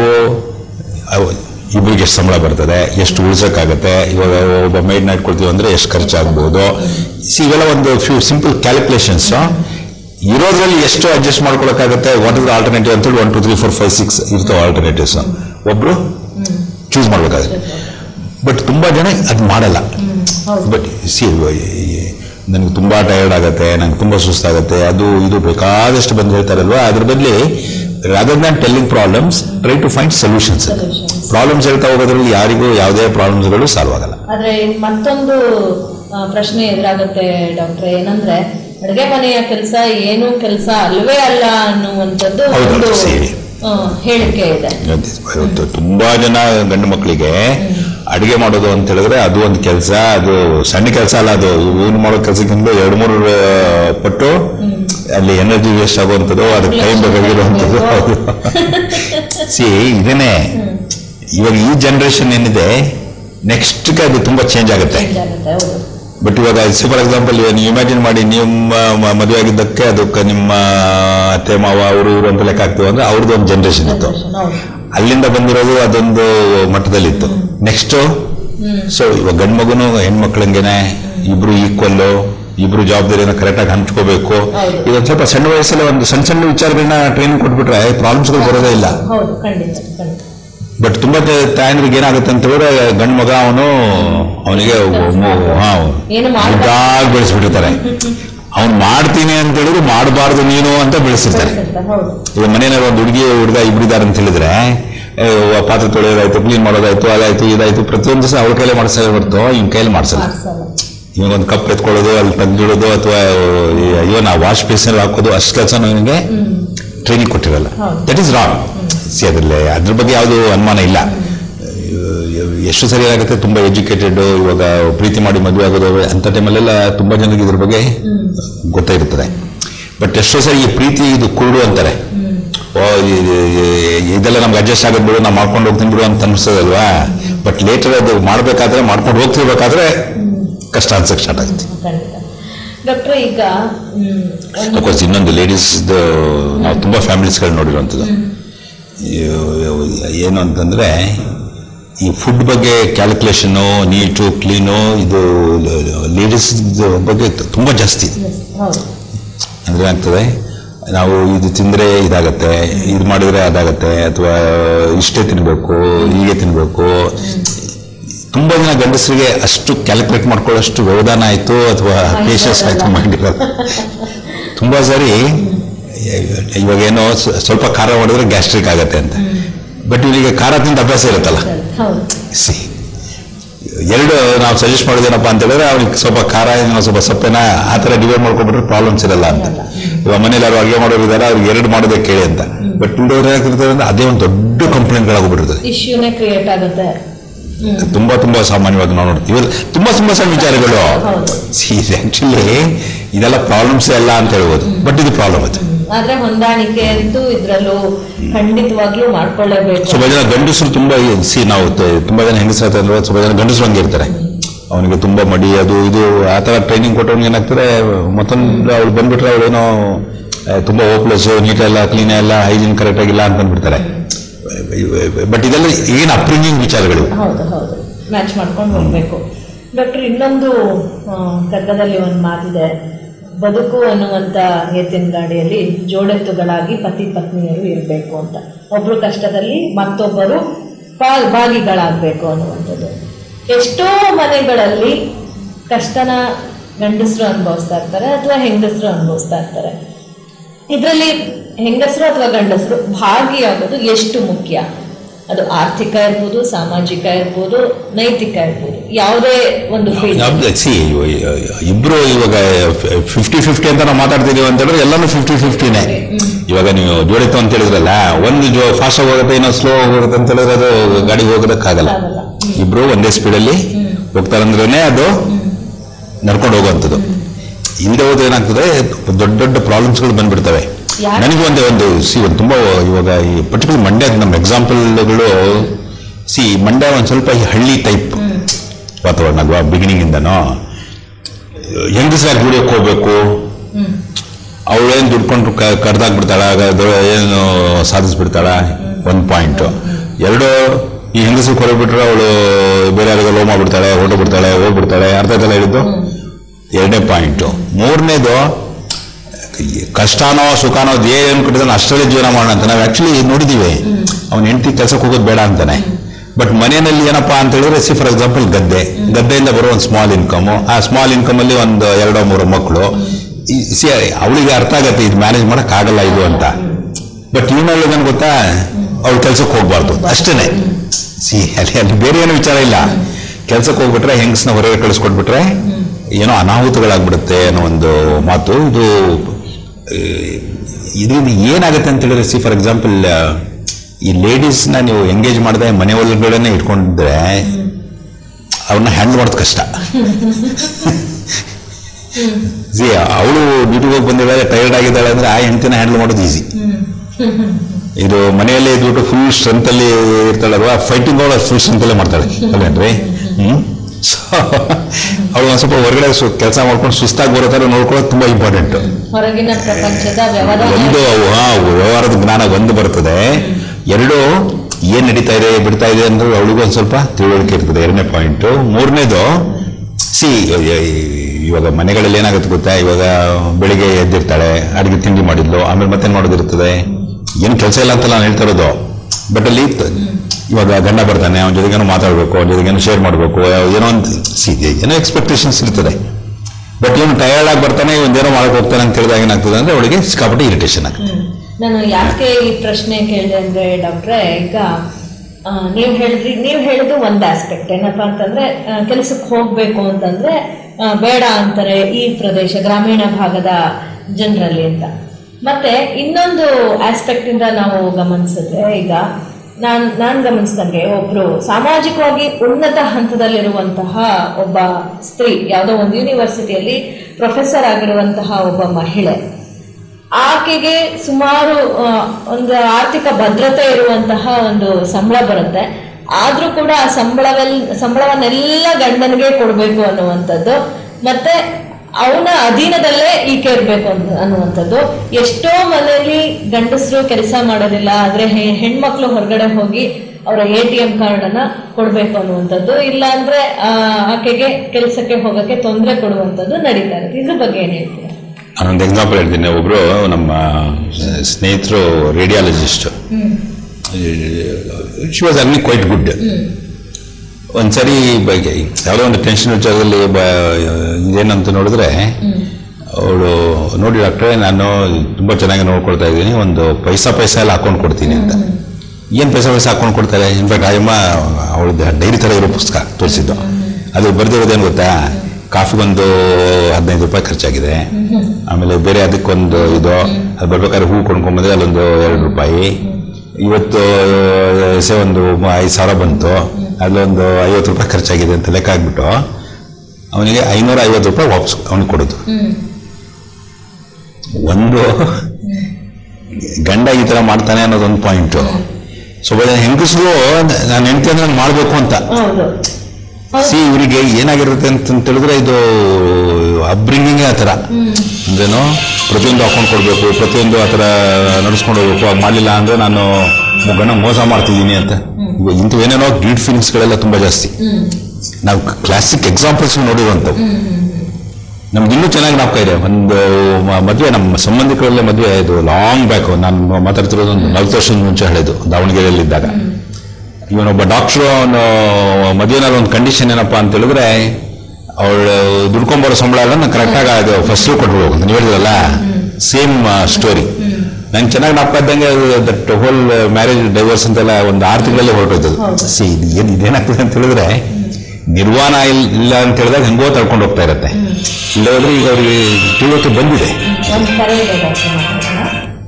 ಇಬ್ಬರಿಗೆ ಎಷ್ಟು ಸಂಬಳ ಬರ್ತದೆ ಎಷ್ಟು ಉಳಿಸೋಕ್ಕಾಗತ್ತೆ ಇವಾಗ ಒಬ್ಬ ಮೇಡ್ನ ಇಟ್ಕೊಳ್ತೀವಿ ಅಂದ್ರೆ ಎಷ್ಟು ಖರ್ಚಾಗ್ಬೋದು See, ಇವೆಲ್ಲ ಒಂದು ಫ್ಯೂ ಸಿಂಪಲ್ ಕ್ಯಾಲ್ಕುಲೇಷನ್ಸ್ ಇರೋದ್ರಲ್ಲಿ ಎಷ್ಟು ಅಡ್ಜಸ್ಟ್ ಮಾಡ್ಕೊಳಕ್ಕಾಗತ್ತೆ ವಾಟ್ ಇಸ್ ಆಲ್ಟರ್ನೇಟಿವ್ ಅಂತೇಳಿ one two three four five six ಇರ್ತವೆ ಆಲ್ಟರ್ನೇಟಿವ್ಸ್ ಒಬ್ರು ಚೂಸ್ ಮಾಡ್ಬೇಕಾಗುತ್ತೆ ಬಟ್ ತುಂಬಾ ಜನ ಅದು ಮಾಡಲ್ಲ ಹೌದು ಬಟ್ ಸಿ ನನಗೆ ತುಂಬಾ ಟಯರ್ಡ್ ಆಗುತ್ತೆ ನಂಗೆ ತುಂಬಾ ಸುಸ್ತಾಗುತ್ತೆ ಅದು ಇದು ಬೇಕಾದಷ್ಟು ಬಂದು ಹೇಳ್ತಾರಲ್ವಾ ಅದ್ರ ಬದಲಿ rather than telling problems try to find solutions Solutions. Problems ಹೇಳ್ತಾ ಹೋಗೋದ್ರಲ್ಲಿ ಯಾರಿಗೂ ಯಾವುದೇ ಪ್ರಾಬ್ಲಮ್ಸ್ಗಳು ಸಾಲ್ವ್ ಆಗಲ್ಲ ಆದ್ರೆ ಮತ್ತೊಂದು ಆ, ಪ್ರಶ್ನೆ ಎದುರಾಗುತ್ತೆ ಡಾಕ್ಟ್ರೆ ಏನಂದ್ರೆ ಅಡುಗೆ ಮನೆಯ ಕೆಲಸ ಏನು ಕೆಲಸ ಅಲ್ವೇ ಅಲ್ಲ ಅನ್ನುವಂಥದ್ದು ಹೌದು, ಒಂದು ಸರಿ. ಆ, ಹೇಳಿಕೆ ಇದೆ ಇವತ್ತು ತುಂಬಾ ಜನ ಗಂಡು ಮಕ್ಕಳಿಗೆ ಅಡಿಗೆ ಮಾಡೋದು ಅಂತ ಹೇಳಿದ್ರೆ ಅದು ಒಂದು ಕೆಲಸ ಅದು ಸಣ್ಣ ಕೆಲಸ ಅಲ್ಲ ಅದು ಇವನು ಮಾಡೋ ಕೆಲಸಕ್ಕಿಂತ ಎರಡು ಮೂರು ಆ, ಪಟ್ಟು ಅಲ್ಲಿ ಎನರ್ಜಿ ವೇಸ್ಟ್ ಆಗುವಂಥದ್ದು ಅದಕ್ಕೆ ಟೈಮ್ ಬೇಕಾಗಿರುವಂಥದ್ದು ಹೌದು ಸಿ ಇದನ್ನೇ ಇವಾಗ ಈ ಜನರೇಷನ್ ಏನಿದೆ ನೆಕ್ಸ್ಟ್ಗೆ ಅದು ತುಂಬಾ ಚೇಂಜ್ ಆಗುತ್ತೆ Change ಆಗುತ್ತೆ ಹೌದು ಬಟ್ ಇವಾಗ ಫಾರ್ ಎಕ್ಸಾಂಪಲ್ ನೀವು ಇಮ್ಯಾಜಿನ್ ಮಾಡಿ ನಿಮ್ಮ ಮ- ಮದುವೆ ಆಗಿದ್ದಕ್ಕೆ ಅದಕ್ಕೆ ನಿಮ್ಮ ಅತ್ತೆ ಮಾವ ಅವರು ಇವರು ಅಂತ ಲೆಕ್ಕ ಹಾಕ್ತೀವಿ ಅಂದ್ರೆ ಅವ್ರದ್ದು ಒಂದು ಜನರೇಷನ್ ಇತ್ತು Generation, ಹೌದು ಅಲ್ಲಿಂದ ಬಂದಿರೋದು ಅದೊಂದು ಮಟ್ಟದಲ್ಲಿತ್ತು ನೆಕ್ಸ್ಟ್ ಹ್ಮ್ ಸೊ ಇವಾಗ ಗಂಡು ಮಗುನು ಹೆಣ್ಮಕ್ಳಂಗೆನೆ ಇಬ್ರು ಈಕ್ವಲ್ಲು ಇಬ್ರು ಜವಾಬ್ದಾರಿನ ಕರೆಕ್ಟಾಗಿ ಹಂಚ್ಕೋಬೇಕು ಹೌದು. ಇದೊಂದು ಸ್ವಲ್ಪ ಸಣ್ಣ ವಯಸ್ಸಲ್ಲಿ ಒಂದು ಸಣ್ಣ ಸಣ್ಣ ವಿಚಾರಗಳನ್ನ ಟ್ರೈನಿಂಗ್ ಕೊಟ್ಬಿಟ್ರೆ ಪ್ರಾಬ್ಲಮ್ಸ್ಗಳು ಬರೋದೇ ಇಲ್ಲ ಹೌದು ಖಂಡಿತ ಖಂಡಿತ ಬಟ್ ತುಂಬಾ ತಾಯಂದ್ರಿಗೆ ಏನಾಗುತ್ತೆ ಅಂತ ಹೇಳಿದ್ರೆ ಗಂಡು ಮಗ ಅವನು ಅವನಿಗೆ ಹಾ ಏನು ಮಾಡ್ಬಾರ್ದು. ಮುದ್ದಾಗಿ ಬೆಳೆಸ್ಬಿಟ್ಟಿರ್ತಾರೆ ಅವ್ನು ಮಾಡ್ತೀನಿ ಅಂತ ಹೇಳಿದ್ರೆ ಮಾಡಬಾರ್ದು ನೀನು ಅಂತ ಬೆಳೆಸಿರ್ತಾರೆ ಬೆಳೆಸಿರ್ತಾರೆ, ಹೌದು ಈಗ ಮನೆಯಲ್ಲಿ ಒಂದು ಹುಡುಗಿ ಹುಡುಗ ಇಬ್ಬರಿದ್ದಾರೆ ಅಂತ ಹೇಳಿದ್ರೆ ಏ, ಪಾತ್ರೆ ತೊಳೆಯೋದಾಯ್ತು ಕ್ಲೀನ್ ಮಾಡೋದಾಯ್ತು ಅದಾಯ್ತು ಇದಾಯ್ತು ಪ್ರತಿಯೊಂದು ದಿವಸ ಅವ್ರ ಕೈಲೇ ಮಾಡಿಸೋದು ಹೊರತು ಇವ್ನ ಕೈಲಿ ಮಾಡಿಸಲ್ಲ ಮಾಡ್ಸಲ್ಲ ಇವಾಗ ಒಂದು ಕಪ್ ಎತ್ಕೊಳ್ಳೋದು ಅಲ್ಲಿ ತೆಗ್ದಿಡೋದು ಅಥವಾ ಅಯ್ಯೋ ನಾ ವಾಶ್ ಬೇಸಿನಲ್ಲಿ ಹಾಕೋದು ಅಷ್ಟು ಕೆಲಸ ನನಗೆ ಟ್ರೈನಿಂಗ್ ಕೊಟ್ಟಿರಲ್ಲ ಹೌದು. ದಟ್ ಈಸ್ ರಾಂಗ್ ಸಿ ಅದರಲ್ಲಿ ಅದ್ರ ಬಗ್ಗೆ ಯಾವುದು ಅನುಮಾನ ಇಲ್ಲ ಎಷ್ಟು ಸರಿ ಆಗುತ್ತೆ ತುಂಬ ಎಜುಕೇಟೆಡ್ ಇವಾಗ ಪ್ರೀತಿ ಮಾಡಿ ಮದುವೆ ಆಗೋದು ಅಂಥ ಟೈಮಲ್ಲೆಲ್ಲ ತುಂಬ ಜನರಿಗೆ ಇದ್ರ ಬಗ್ಗೆ ಗೊತ್ತೇ ಇರ್ತದೆ ಬಟ್ ಎಷ್ಟೋ ಸರಿ ಈ ಪ್ರೀತಿ ಇದು ಕುರುಡು ಅಂತಾರೆ ಓ ಇ- ಇ- ಇದೆಲ್ಲ ನಮ್ಗೆ ಅಡ್ಜಸ್ಟ್ ಆಗೋದು ಬಿಡು ನಾವು ಮಾಡ್ಕೊಂಡು ಹೋಗ್ತೀನಿ ಬಿಡು ಅಂತ ಅನಿಸ್ತದಲ್ವಾ ಬಟ್ ಲೇಟರ್ ಅದು ಮಾಡಬೇಕಾದ್ರೆ ಮಾಡ್ಕೊಂಡು ಹೋಗ್ತಿರ್ಬೇಕಾದ್ರೆ ಕಷ್ಟ ಅನ್ಸಕ್ಕೆ ಸ್ಟಾರ್ಟ್ ಆಗುತ್ತೆ ಖಂಡಿತ ಡಾಕ್ಟ್ರೆ ಈಗ ಹ್ಮ್, ಒಂದು ಅಫ್ಕೋರ್ಸ್ ಇನ್ನೊಂದು ಲೇಡೀಸ್ ನಾವು ತುಂಬ ಫ್ಯಾಮಿಲೀಸ್ಗಳು ನೋಡಿರುವಂಥದ್ದು ಏನು ಅಂತಂದರೆ ಈ ಫುಡ್ ಬಗ್ಗೆ ಕ್ಯಾಲ್ಕುಲೇಷನು ನೀಟು ಕ್ಲೀನು ಇದು ಲೇಡೀಸ್ ಬಗ್ಗೆ ತುಂಬ ಜಾಸ್ತಿ ಇದೆ ಹೌದು ಅಂದ್ರೆ ಏನಾಗ್ತದೆ ನಾವು ಇದು ತಿಂದರೆ ಇದಾಗತ್ತೆ ಇದು ಮಾಡಿದ್ರೆ ಅದಾಗತ್ತೆ ಅಥವಾ ಇಷ್ಟೇ ತಿನ್ನಬೇಕು ಹೀಗೆ ತಿನ್ನಬೇಕು ತುಂಬ ಜನ ಗಂಡಸರಿಗೆ ಅಷ್ಟು ಕ್ಯಾಲ್ಕುಲೇಟ್ ಮಾಡ್ಕೊಳ್ಳೋಷ್ಟು ವ್ಯವಧಾನ ಆಯಿತು ಅಥವಾ ಪೇಷನ್ಸ್ ಆಯಿತು ಮಾಡಿರಲ್ಲ ತುಂಬ ಸಾರಿ ಇವಾಗೇನೋ ಸ್ವ- ಸ್ವಲ್ಪ ಖಾರ ಮಾಡಿದ್ರೆ ಗ್ಯಾಸ್ಟ್ರಿಕ್ ಆಗತ್ತೆ ಅಂತ ಬಟ್ ಇವರಿಗೆ ಖಾರ ತಿಂದ ಅಭ್ಯಾಸ ಇರುತ್ತಲ್ಲ ಹೌದು ಸಿ ಎರಡು ನಾವು ಸಜೆಸ್ಟ್ ಮಾಡೋದೇನಪ್ಪ ಅಂತ ಹೇಳಿದ್ರೆ ಅವ್ರಿಗೆ ಸ್ವಲ್ಪ ಖಾರ ಏನೋ ಸ್ವಲ್ಪ ಸೊಪ್ಪೇನ ಆ ಥರ ಡಿವೈಡ್ ಮಾಡ್ಕೊಂಡ್ಬಿಟ್ರೆ ಪ್ರಾಬ್ಲಮ್ಸ್ ಇರಲ್ಲ ಅಂತ ಇವಾಗ ಮನೇಲಿ ಯಾರು ಅಡುಗೆ ಮಾಡೋರು ಇದ್ದಾರೆ ಅವ್ರಿಗೆ ಎರಡು ಮಾಡೋದೇ ಕೇಳಿ ಅಂತ ಬಟ್ ಉಳಿದವ್ರು ಏನಾಗ್ತಿರ್ತದೆ ಅಂದ್ರೆ ಅದೇ ಒಂದು ದೊಡ್ಡ ಕಂಪ್ಲೇಂಟ್ಗಳಾಗ್ಬಿಟ್ಟಿರ್ತದೆ ಇಶ್ಯೂನೇ ಕ್ರಿಯೇಟ್ ಆಗುತ್ತೆ ಹ್ಮ್ ತುಂಬಾ ತುಂಬಾ ಸಾಮಾನ್ಯವಾಗಿ ನಾವು ನೋಡ್ತೀವಿ ಇವೆಲ್ಲ ತುಂಬಾ ತುಂಬಾ ಸಣ್ಣ ವಿಚಾರಗಳು ಹೌದು. ಆಕ್ಚುಲಿ ಇದೆಲ್ಲ ಪ್ರಾಬ್ಲಮ್ಸ್ ಅಲ್ಲ ಅಂತ ಹೇಳ್ಬೋದು ಬಟ್ ಇದು ಪ್ರಾಬ್ಲಮ್ ಅದು ಆದ್ರೆ ಹೊಂದಾಣಿಕೆ ಅಂತೂ ಇದ್ರಲ್ಲೂ ಖಂಡಿತವಾಗಿಯೂ ಮಾಡ್ಕೊಳ್ಳೇಬೇಕು ಸ್ವಲ್ಪ ಜನ ಗಂಡಸರು ತುಂಬಾ ಸಿ ನಾವು ತ- ತುಂಬಾ ಜನ ಹೆಂಗಸರು ಅಂದ್ರೆ ಸ್ವಲ್ಪ ಜನ ಗಂಡಸರು ಹಂಗೆ ಇರ್ತಾರೆ ಅವನಿಗೆ ತುಂಬಾ ಮಡಿ ಅದು ಇದು ಆ ಥರ ಟ್ರೈನಿಂಗ್ ಕೊಟ್ಟವನಿಗೆ ಏನಾಗ್ತದೆ ಮತ್ತೊಂದು ಅವಳು ಬಂದ್ಬಿಟ್ರೆ ಅವಳೇನೋ ಆ, ತುಂಬಾ ಹೋಪ್ಲೆಸ್ ನೀಟ್ ಎಲ್ಲ ಕ್ಲೀನ್ ಎಲ್ಲ ಹೈಜೀನ್ ಕರೆಕ್ಟ್ ಆಗಿಲ್ಲ ಅಂತ ಅಂದ್ಬಿಡ್ತಾರೆ ಬಟ್ ಇದೆಲ್ಲ ಏನು ಅಪ್ರಿಂಗಿಂಗ್ ವಿಚಾರಗಳು ಹೌದು ಹೌದು ಮ್ಯಾಚ್ ಮಾಡ್ಕೊಂಡು ಹೋಗ್ಬೇಕು ಡಾಕ್ಟರ್ ಇನ್ನೊಂದು ಆ, ಕಗ್ಗದಲ್ಲಿ ಒಂದು ಮಾತಿದೆ ಬದುಕು ಅನ್ನುವಂತ ಎತ್ತಿನ ಗಾಡಿಯಲ್ಲಿ ಜೋಡೆತ್ತುಗಳಾಗಿ ಪತಿ ಪತ್ನಿಯರು ಇರಬೇಕು ಅಂತ ಒಬ್ರು ಕಷ್ಟದಲ್ಲಿ ಮತ್ತೊಬ್ಬರು ಪಾಲ್ ಭಾಗಿಗಳಾಗಬೇಕು ಅನ್ನುವಂಥದ್ದು ಎಷ್ಟೋ ಮನೆಗಳಲ್ಲಿ ಕಷ್ಟನ ಗಂಡಸರು ಅನುಭವಿಸ್ತಾ ಇರ್ತಾರೆ ಅಥವಾ ಹೆಂಗಸರು ಅನುಭವಿಸ್ತಾ ಇರ್ತಾರೆ ಇದರಲ್ಲಿ ಹೆಂಗಸರು ಅಥವಾ ಗಂಡಸರು ಭಾಗಿಯಾಗೋದು ಎಷ್ಟು ಮುಖ್ಯ ಅದು ಆರ್ಥಿಕ ಇರ್ಬೋದು ಸಾಮಾಜಿಕ ಇರ್ಬೋದು ನೈತಿಕ ಇರ್ಬೋದು ಯಾವುದೇ ಒಂದು ಫೀಲ್ಡ್ ಸಿ ಇಬ್ರು ಇವಾಗ ಫಿಫ್ಟಿ ಫಿಫ್ಟಿ ಅಂತ ನಾವು ಮಾತಾಡ್ತಿದೀವಿ ಅಂತ ಹೇಳಿದ್ರೆ ಎಲ್ಲಾನು ಫಿಫ್ಟಿ ಫಿಫ್ಟಿನೇ ಇವಾಗ ನೀವು ಜೋಡಿತು ಅಂತ ಹೇಳಿದ್ರಲ್ಲ ಒಂದು ಜೋ ಫಾಸ್ಟ್ ಆಗಿ ಹೋಗುತ್ತೆ ಇನ್ನೊಂದು ಸ್ಲೋ ಹೋಗುತ್ತೆ ಅಂತ ಹೇಳಿದ್ರೆ ಅದು ಗಾಡಿ ಹೋಗೋದಕ್ಕಾಗಲ್ಲ ಆಗಲ್ಲ. ಇಬ್ರು ಒಂದೇ ಸ್ಪೀಡಲ್ಲಿ ಹೋಗ್ತಾರಂದ್ರೇನೆ ಅದು ನಡ್ಕೊಂಡು ಹೋಗುವಂಥದ್ದು ಇಲ್ಲದೆ ಹೋದ್ರೆ ಏನಾಗ್ತದೆ ದೊಡ್ಡ ದೊಡ್ಡ ಪ್ರಾಬ್ಲಮ್ಸ್ಗಳು ಬಂದ್ಬಿಡ್ತವೆ ಯಾಕೆ? ನನಗೆ ಒಂದು ಒಂದು ಸಿ ಒಂದು ತುಂಬ ಇವಾಗ ಈ ಪರ್ಟಿಕ್ಯುಲರ್ ಮಂಡ್ಯ ನಮ್ಮ ಎಕ್ಸಾಂಪಲ್ಗಳು ಸಿ ಮಂಡ್ಯ ಒಂದು ಸ್ವಲ್ಪ ಈ ಹಳ್ಳಿ ಟೈಪ್ ವಾತಾವರಣ ಅಲ್ವಾ ಬಿಗಿನಿಂಗ್ ಇಂದನೋ ಹೆಂಗಸ್ರಾಗಿ ದುಡಿಯೋಕೆ ಹೋಗ್ಬೇಕು ಅವಳೇನು ದುಡ್ಕೊಂಡು ಕಡ್ದಾಕ್ಬಿಡ್ತಾಳ ಏನು ಸಾಧಿಸ್ಬಿಡ್ತಾಳ ಒಂದು ಪಾಯಿಂಟ್ ಎರಡು ಈ ಹೆಂಗಸರು ಕೊರಬಿಟ್ರೆ ಅವಳು ಬೇರೆ ಯಾರಿಗೂ ಲೋ ಮಾಡ್ಬಿಡ್ತಾಳೆ ಹೊರಟು ಹೋಗ್ಬಿಡ್ತಾಳೆ ಅರ್ಥ ಆಯ್ತಲ್ಲ ಹೇಳಿದ್ದು ಎರಡನೇ ಪಾಯಿಂಟು ಮೂರನೇದು ಕಷ್ಟನೋ ಸುಖನೋ ಏನು ಕೊಟ್ಟಿದ್ದಾನೆ ಅಷ್ಟರಲ್ಲಿ ಜೀವನ ಮಾಡೋಣ ಅಂತ ನಾವು ಆಕ್ಚುಲಿ ನೋಡಿದ್ದೀವಿ ಅವ್ನ ಹೆಂಡತಿ ಕೆಲಸಕ್ಕೆ ಹೋಗೋದು ಬೇಡ ಅಂತಾನೆ ಬಟ್ ಮನೆಯಲ್ಲಿ ಏನಪ್ಪಾ ಅಂತ ಹೇಳಿದ್ರೆ ಸಿ ಫಾರ್ ಎಕ್ಸಾಂಪಲ್ ಗದ್ದೆ ಗದ್ದೆಯಿಂದ ಬರೋ ಒಂದು ಸ್ಮಾಲ್ ಇನ್ಕಮ್ ಆ ಸ್ಮಾಲ್ ಇನ್ಕಮ್ ಅಲ್ಲಿ ಒಂದು ಎರಡೋ ಮೂರು ಮಕ್ಕಳು ಸಿ ಅವಳಿಗೆ ಅರ್ಥ ಆಗತ್ತೆ ಇದು ಮ್ಯಾನೇಜ್ ಮಾಡಕ್ ಆಗಲ್ಲ ಇದು ಅಂತ ಬಟ್ ಇವನಲ್ಲಿ ಏನ್ ಗೊತ್ತಾ ಅವಳು ಕೆಲ್ಸಕ್ಕೆ ಹೋಗ್ಬಾರ್ದು ಅಷ್ಟೇನೆ ಸಿ ಅಲ್ಲಿ ಅಲ್ಲಿ ಬೇರೆ ಏನು ವಿಚಾರ ಇಲ್ಲ ಕೆಲ್ಸಕ್ಕೆ ಹೋಗ್ಬಿಟ್ರೆ ಹೆಂಗಸ್ನ ಹೊರಗೆ ಕಳಿಸ್ಕೊಟ್ಬಿಟ್ರೆ ಏನೋ ಅನಾಹುತಗಳಾಗ್ಬಿಡುತ್ತೆ ಅನ್ನೋ ಒಂದು ಮಾತು ಇದು ಆ, ಇದರಿಂದ ಏನಾಗುತ್ತೆ ಅಂತ ಹೇಳಿದ್ರೆ ಸಿ ಫಾರ್ ಎಕ್ಸಾಂಪಲ್ ಈ ಲೇಡೀಸ್ನ ನೀವು ಎಂಗೇಜ್ ಮಾಡದೆ ಮನೆ ಒಳಗಡೆನೆ ಇಟ್ಕೊಂಡಿದ್ರೆ ಅವ್ರನ್ನ ಹ್ಯಾಂಡಲ್ ಮಾಡೋದು ಕಷ್ಟ ಸಿ ಅವಳು ಡ್ಯೂಟಿಗೆ ಹೋಗಿ ಬಂದಿದ್ದಾಳೆ ಟೈರ್ಡ್ ಆಗಿದ್ದಾಳೆ ಅಂದ್ರೆ ಆ ಹೆಂಡತಿನ ಹ್ಯಾಂಡಲ್ ಮಾಡೋದು ಈಸಿ ಇದು ಮನೆಯಲ್ಲೇ ಇದ್ಬಿಟ್ಟು ಫುಲ್ ಸ್ಟ್ರೆಂತ್ ಅಲ್ಲಿ ಇರ್ತಾಳಲ್ವಾ ಫೈಟಿಂಗ್ ಅವಳು ಫುಲ್ ಸ್ಟ್ರೆಂತ್ ಅಲ್ಲೇ ಮಾಡ್ತಾಳೆ ಅಲ್ಲೇನ್ರಿ ಹ್ಮ್ ಸೊ ಅವಳು ಒಂದ್ ಸ್ವಲ್ಪ ಹೊರಗಡೆ ಕೆಲಸ ಮಾಡ್ಕೊಂಡು ಸುಸ್ತಾಗಿ ಬರೋ ಥರ ನೋಡ್ಕೊಳ್ಳೋದು ತುಂಬಾ ಇಂಪಾರ್ಟೆಂಟ್ ಹೊರಗಿನ ಪ್ರಪಂಚದ ವ್ಯವಧಾನ ಒಂದು ಆ, ವ್ಯವಹಾರದ ಜ್ಞಾನ ಒಂದು ಬರ್ತದೆ ಎರಡು ಏನ್ ನಡೀತಾ ಇದೆ ಬಿಡ್ತಾ ಇದೆ ಅಂದ್ರೆ ಅವಳಿಗೂ ಒಂದ್ ಸ್ವಲ್ಪ ತಿಳುವಳಿಕೆ ಇರ್ತದೆ ಎರಡನೇ ಪಾಯಿಂಟ್ ಮೂರನೇದು ಸಿ ಇವಾಗ ಮನೆಗಳಲ್ಲಿ ಏನಾಗುತ್ತೆ ಗೊತ್ತಾ ಇವಾಗ ಬೆಳಿಗ್ಗೆ ಎದ್ದಿರ್ತಾಳೆ ಅಡಿಗೆ ತಿಂಡಿ ಮಾಡಿದ್ಲು ಆಮೇಲೆ ಮತ್ತೆ ಮಾಡೋದಿರ್ತದೆ ಏನು ಕೆಲಸ ಇಲ್ಲ ಅಂತ ನಾನು ಹೇಳ್ತಾ ಇರೋದು ಬಟ್ ಅಲ್ಲಿ ತ- ಇವಾಗ ಗಂಡ ಬರ್ತಾನೆ ಅವನ ಜೊತೆಗೇನೋ ಮಾತಾಡಬೇಕು ಅವನ ಜೊತೆಗೇನೋ ಶೇರ್ ಮಾಡಬೇಕು ಏನೋ ಒಂದು ಸಿ ಏನೋ ಎಕ್ಸ್ಪೆಕ್ಟೇಷನ್ಸ್ ಇರ್ತದೆ ಬಟ್ ಇವನು ಟಯರ್ಡ್ ಆಗಿ ಬರ್ತಾನೆ ಇವನ್ನೇನೋ ಮಾಡಕ್ ಹೋಗ್ತಾನೆ ಅಂತ ಹೇಳಿದಾಗ ಏನಾಗ್ತದೆ ಅಂದ್ರೆ ಅವಳಿಗೆ ಸಿಕ್ಕಾಪಟ್ಟೆ ಇರಿಟೇಷನ್ ಆಗ್ತದೆ ಹ್ಮ್. ನಾನು ಯಾಕೆ ಈ ಪ್ರಶ್ನೆ ಕೇಳಿದೆ ಅಂದ್ರೆ ಡಾಕ್ಟ್ರೆ ಈಗ ಆ, ನೀವು ಹೇಳಿದ್ರಿ ನೀವು ಹೇಳಿದ್ದು ಒಂದು ಆಸ್ಪೆಕ್ಟ್ ಏನಪ್ಪಾ ಅಂತಂದ್ರೆ ಕೆಲಸಕ್ಕೆ ಹೋಗ್ಬೇಕು ಅಂತಂದ್ರೆ ಆ, ಬೇಡ ಅಂತಾರೆ ಈ ಪ್ರದೇಶ ಗ್ರಾಮೀಣ ಭಾಗದ ಜನರಲ್ಲಿ ಅಂತ ಮತ್ತೆ ಇನ್ನೊಂದು ಆಸ್ಪೆಕ್ಟ್ ಇಂದ ನಾವು ಗಮನಿಸಿದ್ರೆ ಈಗ ನಾನ್ ನಾನ್ ಗಮನಿಸಿದಂಗೆ ಒಬ್ರು ಸಾಮಾಜಿಕವಾಗಿ ಉನ್ನತ ಹಂತದಲ್ಲಿರುವಂತಹ ಒಬ್ಬ ಸ್ತ್ರೀ ಯಾವುದೋ ಒಂದು ಯೂನಿವರ್ಸಿಟಿಯಲ್ಲಿ ಪ್ರೊಫೆಸರ್ ಆಗಿರುವಂತಹ ಒಬ್ಬ ಮಹಿಳೆ ಆಕೆಗೆ ಸುಮಾರು ಆ, ಒಂದು ಆರ್ಥಿಕ ಭದ್ರತೆ ಇರುವಂತಹ ಒಂದು ಸಂಬಳ ಬರುತ್ತೆ ಆದ್ರೂ ಕೂಡ ಆ ಸಂಬಳವೆಲ್ ಸಂಬಳವನ್ನೆಲ್ಲ ಗಂಡನಿಗೆ ಕೊಡಬೇಕು ಅನ್ನುವಂಥದ್ದು ಮತ್ತೆ ಅವನ ಅಧೀನದಲ್ಲೇ ಈಕೆ ಇರಬೇಕು ಅಂತ ಅನ್ನುವಂಥದ್ದು ಎಷ್ಟೋ ಮನೆಯಲ್ಲಿ ಗಂಡಸರು ಕೆಲಸ ಮಾಡೋದಿಲ್ಲ ಆದ್ರೆ ಹೆ- ಹೆಣ್ಮಕ್ಳು ಹೊರಗಡೆ ಹೋಗಿ ಅವರ ಎ ಟಿ ಎಂ ಕಾರ್ಡ್ ಅನ್ನ ಕೊಡ್ಬೇಕು ಅನ್ನುವಂಥದ್ದು ಇಲ್ಲ ಅಂದ್ರೆ ಆ, ಆಕೆಗೆ ಕೆಲಸಕ್ಕೆ ಹೋಗಕ್ಕೆ ತೊಂದರೆ ಕೊಡುವಂಥದ್ದು ನಡೀತಾ ಇರುತ್ತೆ ಇದ್ರ ಬಗ್ಗೆ ಏನ್ ಹೇಳ್ತೀರಾ ನಾನೊಂದು ಎಕ್ಸಾಂಪಲ್ ಹೇಳ್ತೀನಿ ಒಬ್ರು ನಮ್ಮ ಸ್ನೇಹಿತರು radiologist hmm she was earning quite good hmm ಒಂದ್ಸರಿ ಬಗ್ಗೆ ಯಾವುದೋ ಒಂದು ಟೆನ್ಷನ್ ವಿಚಾರದಲ್ಲಿ ಬ ಏನಂತ ನೋಡಿದ್ರೆ ಹ್ಮ್ ಅವಳು ನೋಡಿ ಡಾಕ್ಟ್ರೆ ನಾನು ತುಂಬಾ ಚೆನ್ನಾಗಿ ನೋಡ್ಕೊಳ್ತಾ ಇದ್ದೀನಿ ಒಂದು ಪೈಸಾ ಪೈಸಾ ಎಲ್ಲ ಹಾಕೊಂಡು ಕೊಡ್ತೀನಿ ಅಂತ ಏನ್ ಪೈಸಾ ಪೈಸಾ ಹಾಕೊಂಡು ಕೊಡ್ತಾರೆ ಇನ್ಫ್ಯಾಕ್ಟ್ ಆಯಮ್ಮ ಅವಳದ್ದು ಡೈರಿ ತರ ಇರೋ ಪುಸ್ತಕ ತೋರಿಸಿದ್ದು ಅದು ಬರ್ದಿರೋದೇನು ಗೊತ್ತಾ ಕಾಫಿಗೊಂದು ಹದಿನೈದು ರೂಪಾಯಿ ಖರ್ಚಾಗಿದೆ ಆಮೇಲೆ ಬೇರೆ ಅದಕ್ಕೊಂದು ಇದು ಅದು ಬರ್ಬೇಕಾದ್ರೆ ಹೂ ಕೊಂಡ್ಕೊಂಬಂದ್ರೆ ಅಲ್ಲೊಂದು ಎರಡು ರೂಪಾಯಿ ಇವತ್ತು ಎಸೆ ಒಂದು ಐದು ಸಾವಿರ ಬಂತು ಅಲ್ಲೊಂದು ಐವತ್ತು ರೂಪಾಯಿ ಖರ್ಚಾಗಿದೆ ಅಂತ ಲೆಕ್ಕ ಹಾಕ್ಬಿಟ್ಟು ಅವನಿಗೆ ಐನೂರ ಐವತ್ತು ರೂಪಾಯಿ ವಾಪಸ್ ಅವನಿಗೆ ಕೊಡೋದು ಹ್ಮ್ ಒಂದು ಗಂಡ ಈ ತರ ಮಾಡ್ತಾನೆ ಅನ್ನೋದೊಂದು ಪಾಯಿಂಟ್ ಸೊ ಹೆಂಗಸರು ನಾನು ಹೆಂಡತಿ ಅಂದ್ರೆ ನಾನು ಮಾಡ್ಬೇಕು ಅಂತ ಹೌದು ಸಿ ಇವರಿಗೆ ಏನಾಗಿರುತ್ತೆ ಅಂತ ಹೇಳಿದ್ರೆ ಇದು ಅಬ್ರಿಂಗಿಂಗ್ ಆ ಥರ ಅಂದ್ರೇನು ಪ್ರತಿಯೊಂದು ಹಾಕೊಂಡು ಕೊಡಬೇಕು ಪ್ರತಿಯೊಂದು ಆ ಥರ ನಡ್ಸ್ಕೊಂಡು ಹೋಗ್ಬೇಕು ಅದು ಮಾಡಲಿಲ್ಲ ಅಂದ್ರೆ ನಾನು ಗಂಡ ಮೋಸ ಮಾಡ್ತಿದ್ದೀನಿ ಅಂತ ಇವಾಗ ಇಂಥವು ಏನೇನೋ ಗಿಲ್ಟ್ ಫೀಲಿಂಗ್ಸ್ಗಳೆಲ್ಲ ತುಂಬಾ ಜಾಸ್ತಿ ಹ್ಮ್ ನಾವು ಕ್ಲಾಸಿಕ್ ಎಕ್ಸಾಂಪಲ್ಸ್ ನೋಡಿರುವಂಥವು ಹ್ಮ್ ಹ್ಮ್ ನಮ್ಗೆ ಇನ್ನೂ ಚೆನ್ನಾಗಿ ಜ್ಞಾಪಕ ಇದೆ ಒಂದು ಮ- ಮದುವೆ ನಮ್ಮ ಸಂಬಂಧಿಕರಲ್ಲೇ ಮದುವೆ ಇದು ಲಾಂಗ್ ಬ್ಯಾಕ್ ನಾನು ಮಾತಾಡ್ತಿರೋದು ಒಂದು ನಲ್ವತ್ತು ವರ್ಷದ ಮುಂಚೆ ಹೇಳಿದ್ದು ದಾವಣಗೆರೆಯಲ್ಲಿ ಇದ್ದಾಗ ಇವನೊಬ್ಬ ಡಾಕ್ಟ್ರು ಅವನು ಮದುವೆನಲ್ಲಿ ಒಂದು ಕಂಡೀಷನ್ ಏನಪ್ಪಾ ಅಂತ ಹೇಳಿದ್ರೆ ಅವಳು ದುಡ್ಕೊಂಬರೋ ಸಂಬಳ ಎಲ್ಲ ನಾನು ಕರೆಕ್ಟಾಗಿ ಅದು ಫಸ್ಟ್ ಕೊಟ್ಬಿಡ್ಬೇಕು ಅಂತ ನೀವು ಹೇಳಿದ್ರಲ್ಲ ಸೇಮ್ ಸ್ಟೋರಿ ನಂಗೆ ಚೆನ್ನಾಗಿ ಜ್ಞಾಪಕ ಇದ್ದಂಗೆ ದಟ್ ಹೋಲ್ ಮ್ಯಾರೇಜ್ ಡೈವರ್ಸ್ ಅಂತೆಲ್ಲ ಒಂದು ಆರು ತಿಂಗಳಲ್ಲಿ ಹೊರಟೋಯ್ತದು ಹೌದು. ಸಿ ಇದು ಏನು ಇದೇನಾಗ್ತದೆ ಅಂತ ಹೇಳಿದ್ರೆ ನಿರ್ವಾಣ ಇಲ್- ಇಲ್ಲ ಅಂತ ಹೇಳಿದಾಗ ಹೆಂಗೋ ತಳ್ಕೊಂಡು ಹೋಗ್ತಾ ಇರತ್ತೆ ಇಲ್ಲದ್ರೆ ಈಗ ಅವ್ರಿಗೆ ತಿಳುವಳಿಕೆ ಬಂದಿದೆ ಒಂದು ಕರೆ ಇದೆ ಡಾಕ್ಟರ್ ಮಾತಾಡೋಣ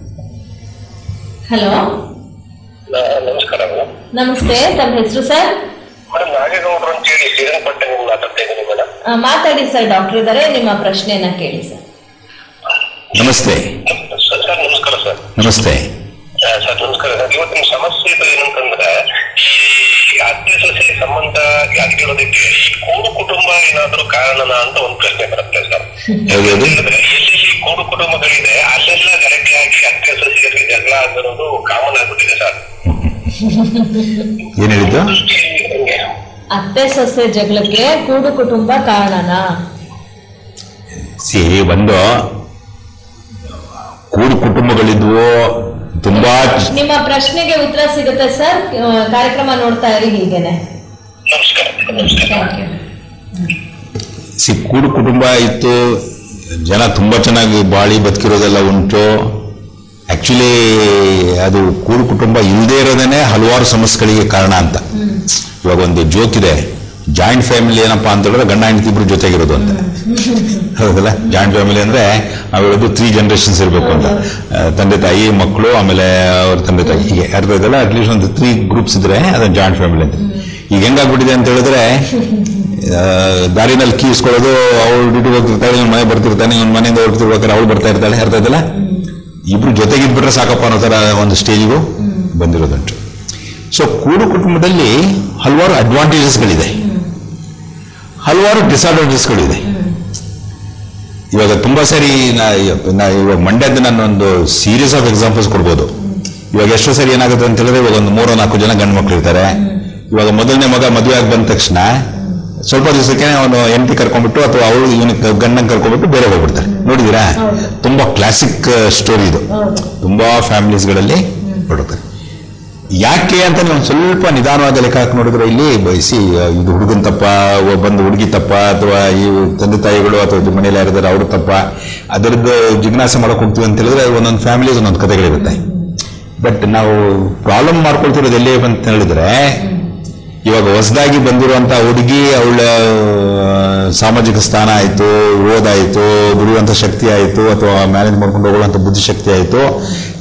ಹಲೋ ನ- ನಮಸ್ಕಾರ ಮೇಡಮ್ ನಮಸ್ತೆ ತಮ್ಮ ಹೆಸರು ಸರ್ ಮೇಡಮ್ ನಾಗೇಗೌಡರು ಅಂತ ಹೇಳಿ ಶ್ರೀರಂಗಪಟ್ಟಣ ಮಾತಾಡ್ತಾ ಇದ್ದೀನಿ ಮೇಡಮ್ ಆ, ಮಾತಾಡಿ ಸರ್ ಡಾಕ್ಟರ್ ಇದ್ದಾರೆ ನಿಮ್ಮ ಪ್ರಶ್ನೆಯನ್ನ ಕೇಳಿ ಸರ್ ನಮಸ್ತೆ ಸರ್ ಸರ್ ನಮಸ್ಕಾರ ಸರ್ ನಮಸ್ತೆ ಆ, ಸರ್ ನಮಸ್ಕಾರ ಸರ್ ಇವತ್ತಿನ ಸಮಸ್ಯೆ ಇದು ಏನಂತಂದ್ರೆ ಈ ಅತ್ತೆ ಸೊಸೆ ಸಂಬಂಧ ಆಗಿರೋದಕ್ಕೆ ಈ ಕೂಡು ಕುಟುಂಬ ಏನಾದ್ರೂ ಕಾರಣನ ಅಂತ ಒಂದು ಪ್ರಶ್ನೆ ಬರುತ್ತೆ ಸರ್ ಯಾವ್ದು? ಯಾಕಂದ್ರೆ ಎಲ್ಲೆಲ್ಲಿ ಕೂಡು ಕುಟುಂಬಗಳಿದೆ ಅಲ್ಲೆಲ್ಲ ಗಲಾಟೆ ಆಗಿ ಅತ್ತೆ ಸೊಸೆಗೆ ಜಗಳ ಆಗಿರೋದು ಕಾಮನ್ ಆಗ್ಬಿಟ್ಟಿದೆ ಸರ್ ಏನ್ ಹೇಳಿದ್ದು ದೃಷ್ಟಿಯಲ್ಲಿ ಅತ್ತೆ ಸೊಸೆ ಜಗಳಕ್ಕೆ ಕೂಡು ಕುಟುಂಬ ಕಾರಣನಾ ಸಿ ಒಂದು ಕೂಡು ಕುಟುಂಬಗಳಿದ್ವು ತುಂಬಾ ನಿಮ್ಮ ಪ್ರಶ್ನೆಗೆ ಉತ್ತರ ಸಿಗುತ್ತೆ ಸರ್ ಆ, ಕಾರ್ಯಕ್ರಮ ನೋಡ್ತಾ ಇರಿ ಹೀಗೇನೆ ನಮಸ್ಕಾರ ನಮಸ್ಕಾರ ಥ್ಯಾಂಕ್ ಯು ಸಿ ಕೂಡು ಕುಟುಂಬ ಇತ್ತು ಜನ ತುಂಬಾ ಚೆನ್ನಾಗಿ ಬಾಳಿ ಬದುಕಿರೋದೆಲ್ಲ ಉಂಟು ಆಕ್ಚುಲಿ ಅದು ಕೂಡು ಕುಟುಂಬ ಇಲ್ಲದೆ ಇರೋದೇನೆ ಹಲವಾರು ಸಮಸ್ಯೆಗಳಿಗೆ ಕಾರಣ ಅಂತ ಇವಾಗ ಒಂದು ಜೋಕ್ ಇದೆ ಜಾಯಿಂಟ್ ಫ್ಯಾಮಿಲಿ ಏನಪ್ಪಾ ಅಂತ ಹೇಳಿದ್ರೆ ಗಂಡ ಹೆಂಡತಿ ಇಬ್ರು ಜೊತೆಗಿರೋದು ಅಂತ ಹೌದಲ್ಲ ಜಾಯಿಂಟ್ ಫ್ಯಾಮಿಲಿ ಅಂದ್ರೆ ಅವೆರದು ತ್ರೀ ಜನರೇಷನ್ಸ್ ಇರಬೇಕು ಅಂತ ಆ, ತಂದೆ ತಾಯಿ ಮಕ್ಕಳು ಆಮೇಲೆ ಅವ್ರ ತಂದೆ ತಾಯಿ ಹೀಗೆ ಅರ್ಥ ಇದೆಲ್ಲ ಅಟ್ಲೀಸ್ಟ್ ಒಂದು ತ್ರೀ ಗ್ರೂಪ್ಸ್ ಇದ್ರೆ ಅದನ್ನ ಜಾಯಿಂಟ್ ಫ್ಯಾಮಿಲಿ ಅಂತ ಈಗ ಹೆಂಗಾಗ್ಬಿಟ್ಟಿದೆ ಅಂತ ಹೇಳಿದ್ರೆ ಆ, ದಾರಿನಲ್ಲಿ ಕೀ ಇಸ್ಕೊಳ್ಳೋದು ಅವಳು ಡ್ಯೂಟಿಗೆ ಹೋಗ್ತಿರ್ತಾಳೆ ಇವ್ನ ಮನೆ ಬರ್ತಿರ್ತಾನೆ ಇವ್ನ ಮನೆಯಿಂದ ಹೊರಡ್ತಿರ್ಬೇಕಾದ್ರೆ ಅವಳು ಬರ್ತಾ ಇರ್ತಾಳೆ ಅರ್ಥ ಇದೆಲ್ಲ ಇಬ್ರು ಜೊತೆಗಿದ್ಬಿಟ್ರೆ ಸಾಕಪ್ಪ ಅನ್ನೋ ತರ ಒಂದು ಸ್ಟೇಜಿಗೂ ಬಂದಿರೋದುಂಟು ಸೊ ಕೂಡು ಕುಟುಂಬದಲ್ಲಿ ಹಲವಾರು ಅಡ್ವಾಂಟೇಜಸ್ಗಳಿದೆ ಹಲವಾರು ಡಿಸ್ಅಡ್ವಾಂಟೇಜಸ್ಗಳಿದೆ ಇವಾಗ ತುಂಬಾ ಸರಿ ನಾ ನಾ ಇವಾಗ ಮಂಡ್ಯದ ನಾನು ಒಂದು ಸೀರೀಸ್ ಆಫ್ ಎಕ್ಸಾಂಪಲ್ಸ್ ಕೊಡ್ಬೋದು ಇವಾಗ ಎಷ್ಟೋ ಸರಿ ಏನಾಗುತ್ತೆ ಅಂತ ಹೇಳಿದ್ರೆ ಇವಾಗ ಒಂದು ಮೂರು ನಾಲ್ಕು ಜನ ಗಂಡು ಮಕ್ಳು ಇರ್ತಾರೆ ಇವಾಗ ಮೊದಲನೇ ಮಗ ಮದುವೆ ಆಗಿ ಬಂದ ತಕ್ಷಣ ಸ್ವಲ್ಪ ದಿವಸಕ್ಕೆ ಅವನು ಹೆಂಡತಿ ಕರ್ಕೊಂಡ್ಬಿಟ್ಟು ಅಥವಾ ಅವಳು ಇವನ ಗಂಡನ ಕರ್ಕೊಂಡ್ಬಿಟ್ಟು ಬೇರೆ ಹೋಗ್ಬಿಡ್ತಾರೆ ನೋಡಿದೀರಾ ಹೌದು. ತುಂಬಾ ಕ್ಲಾಸಿಕ್ ಸ್ಟೋರಿ ಇದು ಹೌದು ತುಂಬಾ ಫ್ಯಾಮಿಲೀಸ್ಗಳಲ್ಲಿ ಹೊರಡ್ತಾರೆ ಯಾಕೆ ಅಂತ ನೀವು ಒಂದ್ ಸ್ವಲ್ಪ ನಿಧಾನವಾದ ಲೆಕ್ಕ ಹಾಕಿ ನೋಡಿದ್ರೆ ಇಲ್ಲಿ ಬಯಸಿ ಇದು ಹುಡುಗನ್ ತಪ್ಪ ಒ- ಬಂದು ಹುಡುಗಿ ತಪ್ಪ ಅಥವಾ ಈ ತಂದೆ ತಾಯಿಗಳು ಅಥವಾ ಮನೇಲಿ ಯಾರಿದ್ದಾರೆ ಅವ್ರ ತಪ್ಪ ಅದರದ್ದು ಜಿಜ್ಞಾಸೆ ಮಾಡಕ್ ಹೋಗ್ತೀವಿ ಅಂತ ಹೇಳಿದ್ರೆ ಒಂದೊಂದು ಫ್ಯಾಮಿಲಿ ಒಂದೊಂದು ಕಥೆಗಳಿರುತ್ತೆ ಬಟ್ ನಾವು ಪ್ರಾಬ್ಲಮ್ ಮಾಡ್ಕೊಳ್ತಿರೋದು ಎಲ್ಲಿ ಅಂತ ಹೇಳಿದ್ರೆ ಇವಾಗ ಹೊಸದಾಗಿ ಬಂದಿರುವಂತ ಹುಡುಗಿ ಅವಳ ಸಾಮಾಜಿಕ ಸ್ಥಾನ ಆಯ್ತು ಓದಾಯ್ತು ದುಡಿಯುವಂತ ಶಕ್ತಿ ಆಯ್ತು ಅಥವಾ ಮ್ಯಾನೇಜ್ ಮಾಡ್ಕೊಂಡು ಹೋಗುವಂತ ಬುದ್ಧಿಶಕ್ತಿ ಆಯ್ತು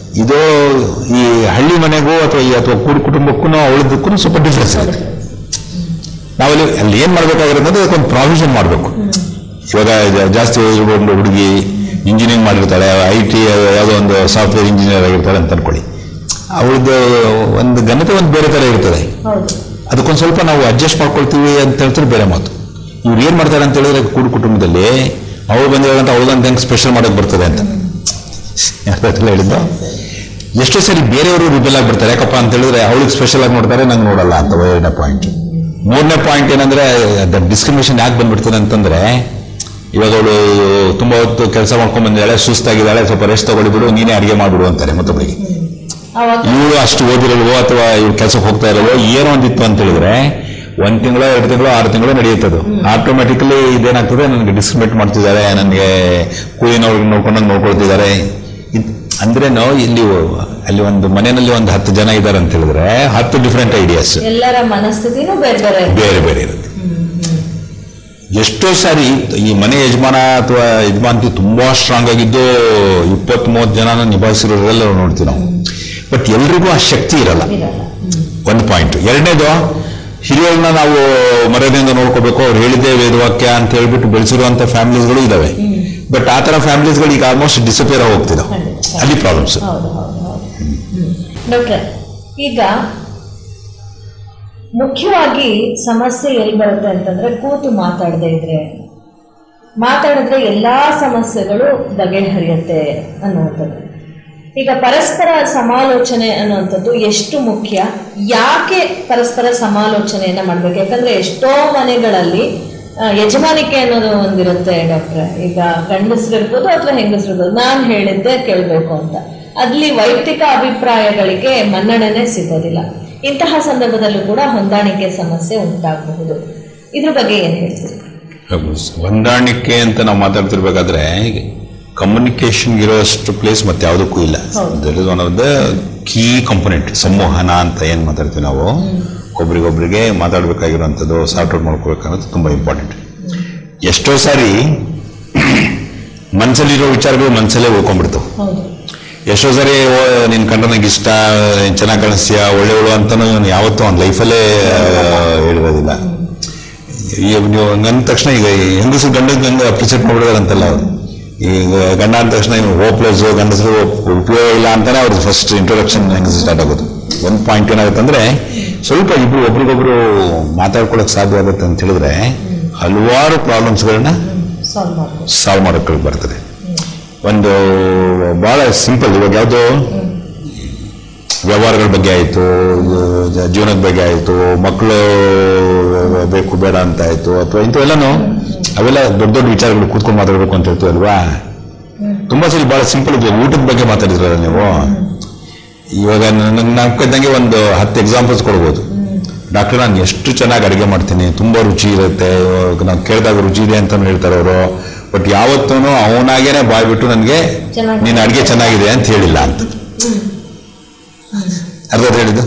ಇದು ಈ ಹಳ್ಳಿ ಮನೆಗೂ ಅಥವಾ ಈ ಅಥವಾ ಕೂಡು ಕುಟುಂಬಕ್ಕೂ ಅವಳದಕ್ಕೂ ಸ್ವಲ್ಪ ಡಿಫ್ರೆನ್ಸ್ ಇದೆ ನಾವಲ್ಲಿ ಅಲ್ಲಿ ಏನ್ ಮಾಡ್ಬೇಕಾಗಿರೋದು ಅಂದ್ರೆ ಅದಕ್ಕೊಂದು ಪ್ರಾವಿಷನ್ ಮಾಡಬೇಕು ಇವಾಗ ಜ- ಜಾಸ್ತಿ ಓದಿರೋ ಹುಡುಗಿ ಇಂಜಿನಿಯರಿಂಗ್ ಮಾಡಿರ್ತಾಳೆ ಐ ಟಿ ಯಾವುದೋ ಒಂದು ಸಾಫ್ಟ್ವೇರ್ ಇಂಜಿನಿಯರ್ ಆಗಿರ್ತಾಳೆ ಅಂತ ಅನ್ಕೊಳ್ಳಿ ಅವಳದ್ದು ಒಂದು ಘನತೆ ಒಂದು ಬೇರೆ ತರ ಇರ್ತದೆ ಹೌದು ಅದಕ್ಕೊಂದು ಸ್ವಲ್ಪ ನಾವು ಅಡ್ಜಸ್ಟ್ ಮಾಡ್ಕೊಳ್ತೀವಿ ಅಂತ ಹೇಳ್ತಾರೆ ಬೇರೆ ಮಾತು ಇವ್ರು ಏನ್ ಮಾಡ್ತಾರೆ ಅಂತ ಹೇಳಿದ್ರೆ ಕೂಡು ಕುಟುಂಬದಲ್ಲಿ ಅವಳು ಬಂದಿರೋದಂತ ಅವಳದಂತ ಹೆಂಗ್ ಸ್ಪೆಷಲ್ ಮಾಡಕ್ ಬರ್ತದೆ ಅಂತ ಯಾರ್ದೆಲ್ಲ ಹೇಳಿದ್ದು ಎಷ್ಟೋ ಸರಿ ಬೇರೆಯವರು ರಿಬೆಲ್ ಆಗ್ಬಿಡ್ತಾರೆ ಯಾಕಪ್ಪ ಅಂತ ಹೇಳಿದ್ರೆ ಅವಳಿಗೆ ಸ್ಪೆಷಲ್ ಆಗಿ ನೋಡ್ತಾರೆ ನಂಗೆ ನೋಡಲ್ಲ ಅಂತ ಎರಡನೇ ಪಾಯಿಂಟ್ ಮೂರನೇ ಪಾಯಿಂಟ್ ಏನಂದ್ರೆ ಡಿಸ್ಕ್ರಿಮಿನೇಷನ್ ಯಾಕೆ ಬಂದ್ಬಿಡ್ತದೆ ಅಂತಂದ್ರೆ ಇವಾಗ ಅವಳು ತುಂಬಾ ಹೊತ್ತು ಕೆಲಸ ಮಾಡ್ಕೊಂಡ್ ಬಂದಿದ್ದಾಳೆ ಸುಸ್ತಾಗಿದ್ದಾಳೆ ಸ್ವಲ್ಪ ರೆಸ್ಟ್ ತಗೊಳ್ಳಿ ಬಿಡು ನೀನೇ ಅಡಿಗೆ ಮಾಡ್ಬಿಡು ಅಂತಾರೆ ಮತ್ತೊಬ್ಬರಿಗೆ ಅವಾಗ ಇವಳು ಅಷ್ಟು ಓದಿರಲ್ವೋ ಅಥವಾ ಇವ್ರು ಕೆಲಸಕ್ಕೆ ಹೋಗ್ತಾ ಇರಲ್ವೋ ಏನೋ ಒಂದಿತ್ತು ಅಂತ ಹೇಳಿದ್ರೆ ಒಂದ್ ತಿಂಗಳು ಎರಡು ತಿಂಗಳು ಆರು ತಿಂಗಳು ನಡೆಯುತ್ತದು ಆಟೋಮೆಟಿಕಲಿ ಇದೇನಾಗ್ತದೆ ನನಗೆ ಡಿಸ್ಕ್ರಿಮಿನೇಟ್ ಮಾಡ್ತಿದ್ದಾರೆ ನನಗೆ ಕೂಲಿನವ್ರಿಗೆ ನೋಡ್ಕೊಂಡಂಗೆ ನೋಡ್ಕೊಳ್ತಿದ್ದಾರೆ ಇದ್- ಅಂದ್ರೆ ನಾವು ಇಲ್ಲಿ ಅಲ್ಲಿ ಒಂದು ಮನೆಯಲ್ಲಿ ಒಂದು ಹತ್ತು ಜನ ಇದ್ದಾರೆ ಅಂತ ಹೇಳಿದ್ರೆ ಹತ್ತು ಡಿಫ್ರೆಂಟ್ ಐಡಿಯಾಸ್ ಎಲ್ಲರ ಮನಸ್ಥಿತಿನೂ ಬೇರೆ ಬೇರೆ ಇದೆ. ಬೇರೆ ಬೇರೆ ಇರುತ್ತೆ ಎಷ್ಟೋ ಸಾರಿ ಈ ಮನೆ ಯಜಮಾನ ಅಥವಾ ಯಜಮಾನ್ತಿ ತುಂಬಾ ಸ್ಟ್ರಾಂಗ್ ಆಗಿದ್ದು ಇಪ್ಪತ್ತ್ ಮೂವತ್ತು ಜನನ ನಿಭಾಯಿಸಿರೋದ್ರೆಲ್ಲ ನೋಡ್ತೀವಿ ನಾವು ಬಟ್ ಎಲ್ರಿಗೂ ಆ ಶಕ್ತಿ ಇರಲ್ಲ ಇರಲ್ಲ ಒಂದು ಪಾಯಿಂಟ್ ಎರಡನೇದು ಹಿರಿಯರನ್ನ ನಾವು ಮರ್ಯಾದೆಯಿಂದ ನೋಡ್ಕೋಬೇಕು ಅವ್ರು ಹೇಳಿದ್ದೇ ವೇದವಾಕ್ಯ ಅಂತ ಹೇಳ್ಬಿಟ್ಟು ಬೆಳೆಸಿರುವಂತ ಫ್ಯಾಮಿಲೀಸ್ಗಳು ಇದಾವೆ ಬಟ್ ಆ ತರ ಫ್ಯಾಮಿಲೀಸ್ಗಳು ಈಗ ಆಲ್ಮೋಸ್ಟ್ ಡಿಸಪಿಯರ್ ಹೋಗ್ತಿದಾವೆ ಖಂಡಿತ. ಅಲ್ಲಿ ಪ್ರಾಬ್ಲಮ್ಸ್ ಹೌದು ಹೌದು ಹೌದು ಡಾಕ್ಟ್ರೆ ಈಗ ಮುಖ್ಯವಾಗಿ ಸಮಸ್ಯೆ ಎಲ್ಲಿ ಬರುತ್ತೆ ಅಂತಂದ್ರೆ ಕೂತು ಮಾತಾಡದೇ ಇದ್ರೆ ಮಾತಾಡಿದ್ರೆ ಎಲ್ಲಾ ಸಮಸ್ಯೆಗಳು ಬಗೆಹರಿಯುತ್ತೆ ಅನ್ನುವಂಥದ್ದು ಈಗ ಪರಸ್ಪರ ಸಮಾಲೋಚನೆ ಅನ್ನುವಂಥದ್ದು ಎಷ್ಟು ಮುಖ್ಯ ಯಾಕೆ ಪರಸ್ಪರ ಸಮಾಲೋಚನೆಯನ್ನ ಮಾಡ್ಬೇಕು ಯಾಕಂದ್ರೆ ಎಷ್ಟೋ ಮನೆಗಳಲ್ಲಿ ಆ, ಯಜಮಾನಿಕೆ ಅನ್ನೋದು ಒಂದಿರುತ್ತೆ ಡಾಕ್ಟ್ರೆ ಈಗ ಗಂಡಸರಿರ್ಬೋದು ಅಥವಾ ಹೆಂಗಸರಿರ್ಬೋದು ನಾನು ಹೇಳಿದ್ದೆ ಕೇಳಬೇಕು ಅಂತ ಅಲ್ಲಿ ವೈಯಕ್ತಿಕ ಅಭಿಪ್ರಾಯಗಳಿಗೆ ಮನ್ನಣೆನೆ ಸಿಗೋದಿಲ್ಲ ಇಂತಹ ಸಂದರ್ಭದಲ್ಲೂ ಕೂಡ ಹೊಂದಾಣಿಕೆ ಸಮಸ್ಯೆ ಉಂಟಾಗಬಹುದು ಇದ್ರ ಬಗ್ಗೆ ಏನ್ ಹೇಳ್ತೀರಿ ಹೊಂದಾಣಿಕೆ ಅಂತ ನಾವು ಮಾತಾಡ್ತಿರ್ಬೇಕಾದ್ರೆ ಕಮ್ಯುನಿಕೇಶನ್ ಇರೋಷ್ಟು ಪ್ಲೇಸ್ ಮತ್ತೆ ಯಾವುದಕ್ಕೂ ಇಲ್ಲ ಹೌದು. That is one of the key component ಸಂವಹನ ಅಂತ ಏನ್ ಮಾತಾಡ್ತೀವಿ ನಾವು ಒಬ್ರಿಗೊಬ್ರಿಗೆ ಮಾತಾಡ್ಬೇಕಾಗಿರುವಂಥದ್ದು ಸಾರ್ಟ್ ಔಟ್ ಮಾಡ್ಕೋಬೇಕನ್ನೋದು ತುಂಬಾ ಇಂಪಾರ್ಟೆಂಟ್ ಎಷ್ಟೋ ಸಾರಿ ಮನ್ಸಲ್ಲಿರೋ ವಿಚಾರಗಳು ಮನ್ಸಲ್ಲೇ ಉಳ್ಕೊಂಡ್ಬಿಡ್ತಾವೆ ಹೌದು ಎಷ್ಟೋ ಸರಿ ಓ ನಿನ್ ಕಂಡ ನಂಗೆ ಇಷ್ಟ ನೀನ್ ಚೆನ್ನಾಗಿ ಕಾಣಿಸ್ತೀಯ ಒಳ್ಳೆಯವಳು ಅಂತಾನು ಇವ್ನು ಯಾವತ್ತೂ ಅವ್ನ ಲೈಫಲ್ಲೇ ಹೇಳಿರೋದಿಲ್ಲ ಈಗ ನೀವು ಹಂಗಂದ ತಕ್ಷಣ ಈಗ ಹೆಂಗಸರು ಗಂಡ ಗಂಡ ಅಪ್ರಿಸಿಯೇಟ್ ಮಾಡ್ಬಿಡೋರು ಅಂತಲ್ಲ ಅವ್ರು ಈಗ ಗಂಡ ಅಂದ ತಕ್ಷಣ ಇವ್ನು ಹೋಪ್ಲೆಸ್ ಗಂಡಸರು ಉಪಯೋಗ ಇಲ್ಲ ಅಂತಾನೆ ಅವ್ರದ್ದು ಫಸ್ಟ್ ಇಂಟ್ರೊಡಕ್ಷನ್ ಹೆಂಗಸರು ಸ್ಟಾರ್ಟ್ ಆಗೋದು ಒಂದು ಪಾಯಿಂಟ್ ಏನಾಗುತ್ತೆ ಅಂದ್ರೆ ಸ್ವಲ್ಪ ಇಬ್ರು ಒಬ್ರಿಗೊಬ್ರು ಮಾತಾಡ್ಕೊಳಕ್ ಸಾಧ್ಯ ಆಗುತ್ತೆ ಅಂತ ಹೇಳಿದ್ರೆ ಹಲವಾರು ಪ್ರಾಬ್ಲಮ್ಸ್ಗಳನ್ನ ಸಾಲ್ವ್ ಮಾಡ್ಬೋದು ಸಾಲ್ವ್ ಮಾಡೋಕ್ಕೆ ಬರ್ತದೆ ಒಂದು ಬಹಳ ಸಿಂಪಲ್ ಇವಾಗ ಯಾವುದು ವ್ಯವಹಾರಗಳ ಬಗ್ಗೆ ಆಯಿತು ಜೀವನದ ಬಗ್ಗೆ ಆಯಿತು ಮಕ್ಕಳು ಬೇಕು ಬೇಡ ಅಂತ ಆಯಿತು ಅಥವಾ ಇಂಥವೆಲ್ಲನೂ ಅವೆಲ್ಲ ದೊಡ್ಡ ದೊಡ್ಡ ವಿಚಾರಗಳು ಕೂತ್ಕೊಂಡು ಮಾತಾಡಬೇಕು ಅಂತ ಹೇಳ್ತೀವಲ್ವಾ ತುಂಬಾ ಸರಿ ಬಹಳ ಸಿಂಪಲ್ ಇದೆ ಊಟದ ಬಗ್ಗೆ ಮಾತಾಡಿದ್ರಲ್ಲ ನೀವು ಇವಾಗ ನನಗೆ ನಾಲ್ಕೈದಂಗೆ ಒಂದು ಹತ್ತು ಎಕ್ಸಾಂಪಲ್ಸ್ ಕೊಡ್ಬೋದು ಡಾಕ್ಟರ್ ನಾನು ಎಷ್ಟು ಚೆನ್ನಾಗಿ ಅಡುಗೆ ಮಾಡ್ತೀನಿ ತುಂಬಾ ರುಚಿ ಇರುತ್ತೆ ಇವಾಗ ನಾನು ಕೇಳಿದಾಗ ರುಚಿ ಇದೆ ಅಂತ ಹೇಳ್ತಾರೆ ಅವರು ಬಟ್ ಯಾವತ್ತೂ ಅವನಾಗೇನೆ ಬಾಯ್ಬಿಟ್ಟು ನನಗೆ ಚೆನ್ನಾಗಿ- ನೀನು ಅಡುಗೆ ಚೆನ್ನಾಗಿದೆ ಅಂತ ಹೇಳಿಲ್ಲ ಅಂತ ಅರ್ಧ ಹೇಳಿದ್ದು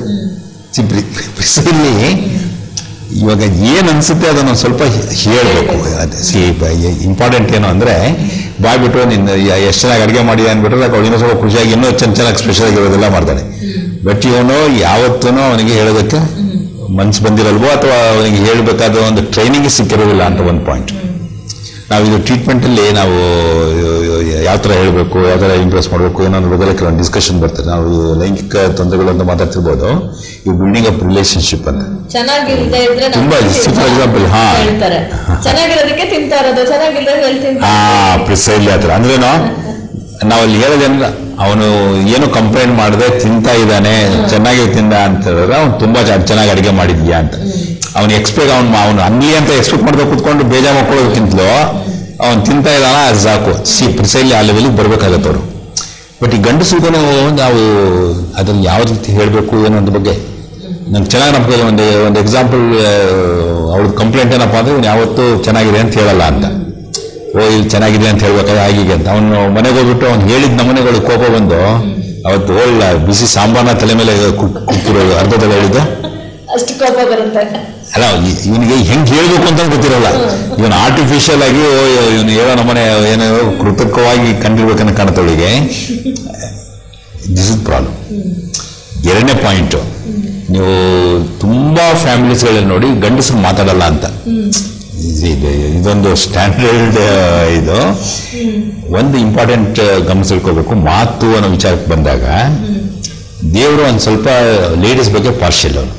ಇಲ್ಲಿ ಇವಾಗ ಏನ್ ಅನ್ಸುತ್ತೆ ಅದನ್ನ ಸ್ವಲ್ಪ ಹೇಳ್ಬೇಕು ಸಿ ಇಂಪಾರ್ಟೆಂಟ್ ಏನು ಅಂದ್ರೆ ಬಾಯ್ಬಿಟ್ಟು ನಿನ್ನ ಎಷ್ಟು ಚೆನ್ನಾಗಿ ಅಡುಗೆ ಮಾಡಿ ಅಂದ್ಬಿಟ್ರೆ ಅವಳು ಇನ್ನೂ ಸ್ವಲ್ಪ ಖುಷಿಯಾಗಿ ಇನ್ನೂ ಚೆನ್ನ ಚೆನ್ನಾಗಿ ಸ್ಪೆಷಲ್ ಆಗಿರೋದೆಲ್ಲ ಮಾಡ್ತಾನೆ ಬಟ್ ಇವನು ಯಾವತ್ತೂ ಅವನಿಗೆ ಹೇಳೋದಕ್ಕೆ ಮನ್ಸು ಬಂದಿರಲ್ವೋ ಅಥವಾ ಅವನಿಗೆ ಹೇಳಬೇಕಾದ ಒಂದು ಟ್ರೈನಿಂಗ್ ಸಿಕ್ಕಿರೋದಿಲ್ಲ ಅಂತ ಒಂದು ಪಾಯಿಂಟ್ ನಾವು ಇದು ಟ್ರೀಟ್ಮೆಂಟ್ ಅಲ್ಲಿ ನಾವು ಯಾವ ತರ ಹೇಳಬೇಕು ಯಾವ ತರ ಇಂಪ್ರೆಸ್ ಮಾಡಬೇಕು ಏನೋ ಬಗ್ಗೆ ಕೆಲವೊಂದು ಡಿಸ್ಕಷನ್ ಬರ್ತದೆ ನಾವು ಈ ಲೈಂಗಿಕ ತೊಂದರೆಗಳು ಅಂತ ಮಾತಾಡ್ತಿರ್ಬೋದು ಈ ಬಿಲ್ಡಿಂಗ್ ಅಪ್ ರಿಲೇಶನ್ಶಿಪ್ ಅಂತ ಚೆನ್ನಾಗಿಲ್ದೇ ಇದ್ರೆ ನಮ್ಗೆ ತುಂಬಾ ತಿಂತಾ- for example, ಹಾ. ಹೇಳ್ತಾರೆ ಚೆನ್ನಾಗಿರೋದಕ್ಕೆ ತಿಂತಾ ಇರೋದು ಚೆನ್ನಾಗಿಲ್ಲದೆ ಎಲ್ಲಿ ತಿಂತಾ ಆ ಪ್ರಿಸೈಲಿ ಆತರ ಅಂದ್ರೇನು ನಾವು ಅಲ್ಲಿ ಹೇಳೋದೇನಿಲ್ಲ ಅವನು ಏನು ಕಂಪ್ಲೇಂಟ್ ಮಾಡದೆ ತಿಂತಾ ಇದ್ದಾನೆ ಚೆನ್ನಾಗಿ ತಿಂದ ಅಂತ ಹೇಳಿದ್ರೆ ಅವ್ನು ತುಂಬಾ ಚೆನ್ನ- ಚೆನ್ನಾಗಿ ಅಡಿಗೆ ಮಾಡಿದ್ಯಾ ಅಂತ ಅವ್ನು ಎಕ್ಸ್ಪೆಕ್ಟ್ ಅವ್ನು ಅವನು ಅಂಗ್ಲಿ ಅಂತ ಎಕ್ಸ್ಪೆಕ್ಟ್ ಮಾಡ್ದೆ ಕುತ್ಕೊಂಡು ಬೇಜಾರು ಮಾಡ್ಕೊಳ್ಳೋದಕ್ಕಿಂತಲೂ ಅವ್ನು ತಿಂತಾ ಇದ್ದಾನ ಅದು ಸಾಕು ಸಿ ಪ್ರಿಸೈಲಿ ಆ ಲೆವೆಲಿಗೆ ಬರ್ಬೇಕಾಗತ್ತೆ ಅವರು ಬಟ್ ಈ ಗಂಡಸಿಗೂ ನಾವು ಅದ್ರಲ್ಲಿ ಯಾವ ರೀತಿ ಹೇಳಬೇಕು ಏನೋ ಅದ್ರ ಬಗ್ಗೆ ನಂಗೆ ಚೆನ್ನಾಗಿ ನಮ್ಗೆ ಒಂದು ಒಂದು ಎಕ್ಸಾಂಪಲ್ ಅವ್ಳದ್ದು ಕಂಪ್ಲೇಂಟ್ ಏನಪ್ಪಾ ಅಂದ್ರೆ ಇವ್ನು ಯಾವತ್ತೂ ಚೆನ್ನಾಗಿದೆ ಅಂತ ಹೇಳಲ್ಲ ಅಂತ ಓ ಇಲ್ಲಿ ಚೆನ್ನಾಗಿದೆ ಅಂತ ಹೇಳ್ಬೇಕಾದ್ರೆ ಹಾಗೀಗೆ ಅಂತ ಅವನು ಮನೆಗೆ ಹೋಗ್ಬಿಟ್ಟು ಅವ್ನು ಹೇಳಿದ ನಮನೆಗಳು ಕೋಪ ಬಂದು ಅವತ್ತು ಒಳ್ಳೆ ಬಿಸಿ ಸಾಂಬಾರನ ತಲೆ ಮೇಲೆ ಕುಕ್ಕಿರೋದು ಅರ್ಧದಲ್ಲಿ ಹೇಳಿದ್ದು ಅಷ್ಟು ಕೋಪ ಬರುತ್ತೆ ಅಲ್ಲ ಇವನಿಗೆ ಹೆಂಗ್ ಹೇಳ್ಬೇಕು ಅಂತ ಗೊತ್ತಿರಲ್ಲ ಇವನು ಆರ್ಟಿಫಿಷಿಯಲ್ ಆಗಿ ಇವನು ಹೇಳೋ ನಮ್ಮನೆ ಏನೋ ಕೃತಕವಾಗಿ ಕಂಡಿರ್ಬೇಕನ್ನ ಕಾಣುತ್ತೆ ಅವಳಿಗೆ ದಿಸ್ ಇಸ್ ಪ್ರಾಬ್ಲಮ್ ಎರಡನೇ ಪಾಯಿಂಟು ನೀವು ತುಂಬಾ ಫ್ಯಾಮಿಲೀಸ್ಗಳಲ್ಲಿ ನೋಡಿ ಗಂಡಸರು ಮಾತಾಡಲ್ಲ ಅಂತ ಇದು- ಇದು- ಇದೊಂದು ಸ್ಟ್ಯಾಂಡರ್ಡ್ ಇದು ಒಂದು ಇಂಪಾರ್ಟೆಂಟ್ ಗಮನಿಸಿಟ್ಕೋಬೇಕು ಮಾತು ಅನ್ನೋ ವಿಚಾರಕ್ಕೆ ಬಂದಾಗ ದೇವರು ಒಂದು ಸ್ವಲ್ಪ ಲೇಡೀಸ್ ಬಗ್ಗೆ ಪಾರ್ಷಿಯಲ್ ಅವರು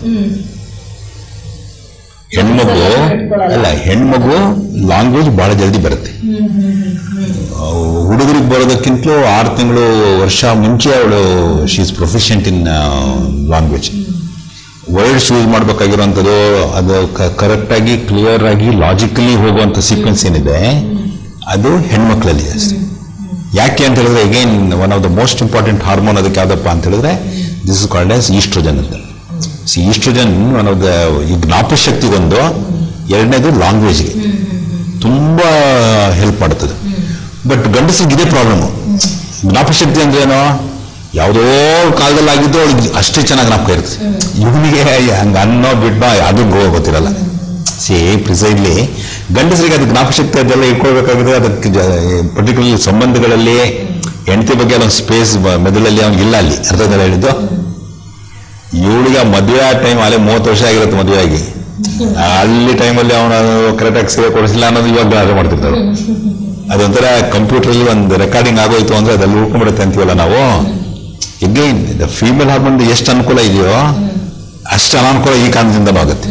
ಹೆಣ್ಮಗು ಅಲ್ಲ ಹೆಣ್ಮಗು ಲ್ಯಾಂಗ್ವೇಜ್ ಬಹಳ ಜಲ್ದಿ ಬರುತ್ತೆ ಹುಡುಗರಿಗೆ ಬರೋದಕ್ಕಿಂತಲೂ ಆರು ತಿಂಗಳು ವರ್ಷ ಮುಂಚೆ ಅವಳು she is proficient in language words use ಮಾಡ್ಬೇಕಾಗಿರೋಂಥದ್ದು ಅದು ಕರೆಕ್ಟಾಗಿ ಕ್ಲಿಯರ್ ಆಗಿ ಲಾಜಿಕಲಿ ಹೋಗುವಂಥ ಸೀಕ್ವೆನ್ಸ್ ಏನಿದೆ ಅದು ಹೆಣ್ಮಕ್ಳಲ್ಲಿ ಜಾಸ್ತಿ ಯಾಕೆ ಅಂತ ಹೇಳಿದ್ರೆ again one of the most important hormone ಅದಕ್ಕೆ ಯಾವ್ದಪ್ಪ ಅಂತ ಹೇಳಿದ್ರೆ this is called as estrogen ಅಂತ see estrogen one of the ಈ ಜ್ಞಾಪಶಕ್ತಿಗೊಂದು ಎರಡನೇದು ಲ್ಯಾಂಗ್ವೇಜ್ಗೆ ತುಂಬಾ ಹೆಲ್ಪ್ ಮಾಡುತ್ತದೆ ಬಟ್ ಗಂಡಸರಿಗೆ ಇದೇ ಪ್ರಾಬ್ಲಮ್ ಜ್ಞಾಪಶಕ್ತಿ ಅಂದ್ರೆ ಏನು ಯಾವುದೋ ಕಾಲದಲ್ಲಿ ಆಗಿದ್ದು ಅವ್ಳಿಗೆ ಅಷ್ಟೇ ಚೆನ್ನಾಗಿ ಜ್ಞಾಪಕ ಇರುತ್ತೆ ಇವನಿಗೆ ಹಂಗ ಅನ್ನೋ ಬಿಡ್ಬಾ ಅದು ಗೋ ಗೊತ್ತಿರಲ್ಲ ಸಿ ಪ್ರಿಸೈಡ್ಲಿ ಗಂಡಸರಿಗೆ ಅದು ಜ್ಞಾಪಶಕ್ತಿ ಅದೆಲ್ಲ ಇಟ್ಕೊಳ್ಬೇಕಾಗಿದೆ ಅದಕ್ಕೆ ಪರ್ಟಿಕ್ಯುಲರ್ಲಿ ಸಂಬಂಧಗಳಲ್ಲಿ ಹೆಂಡತಿ ಬಗ್ಗೆ ಅದೊಂದು ಸ್ಪೇಸ್ ಮೆದುಳಲ್ಲಿ ಅವ್ನಿಗೆ ಇಲ್ಲ ಅಲ್ಲಿ ಅರ್ಥ ಹೇಳಿದ್ದು ಇವಳಿಗೆ ಮದುವೆ ಆ ಟೈಮ್ ಅಲ್ಲೇ ಮೂವತ್ತು ವರ್ಷ ಆಗಿರುತ್ತೆ ಮದುವೆ ಆಗಿ ಅಲ್ಲಿ ಟೈಮಲ್ಲಿ ಅವನು ಕರೆಕ್ಟಾಗಿ ಸೀರೆ ಕೊಡಿಸಿಲ್ಲ ಅನ್ನೋದು ಇವಾಗ ಅರ್ಥ ಮಾಡ್ತಿರ್ತಾರೆ ಅದೊಂಥರ ಕಂಪ್ಯೂಟರಲ್ಲಿ ಒಂದು ರೆಕಾರ್ಡಿಂಗ್ ಆಗೋಯ್ತು ಅಂದ್ರೆ ಅದಲ್ಲಿ ಉಳ್ಕೊಂಡ್ಬಿಡುತ್ತೆ ಅಂತೀವಲ್ಲ ನಾವು ಎಗೈನ್ ದ ಫೀಮೇಲ್ ಹಾರ್ಮೋನ್ ಎಷ್ಟು ಅನುಕೂಲ ಇದೆಯೋ ಅಷ್ಟು ಅನಾನುಕೂಲ ಈ ಕಾರಣದಿಂದನೂ ಆಗುತ್ತೆ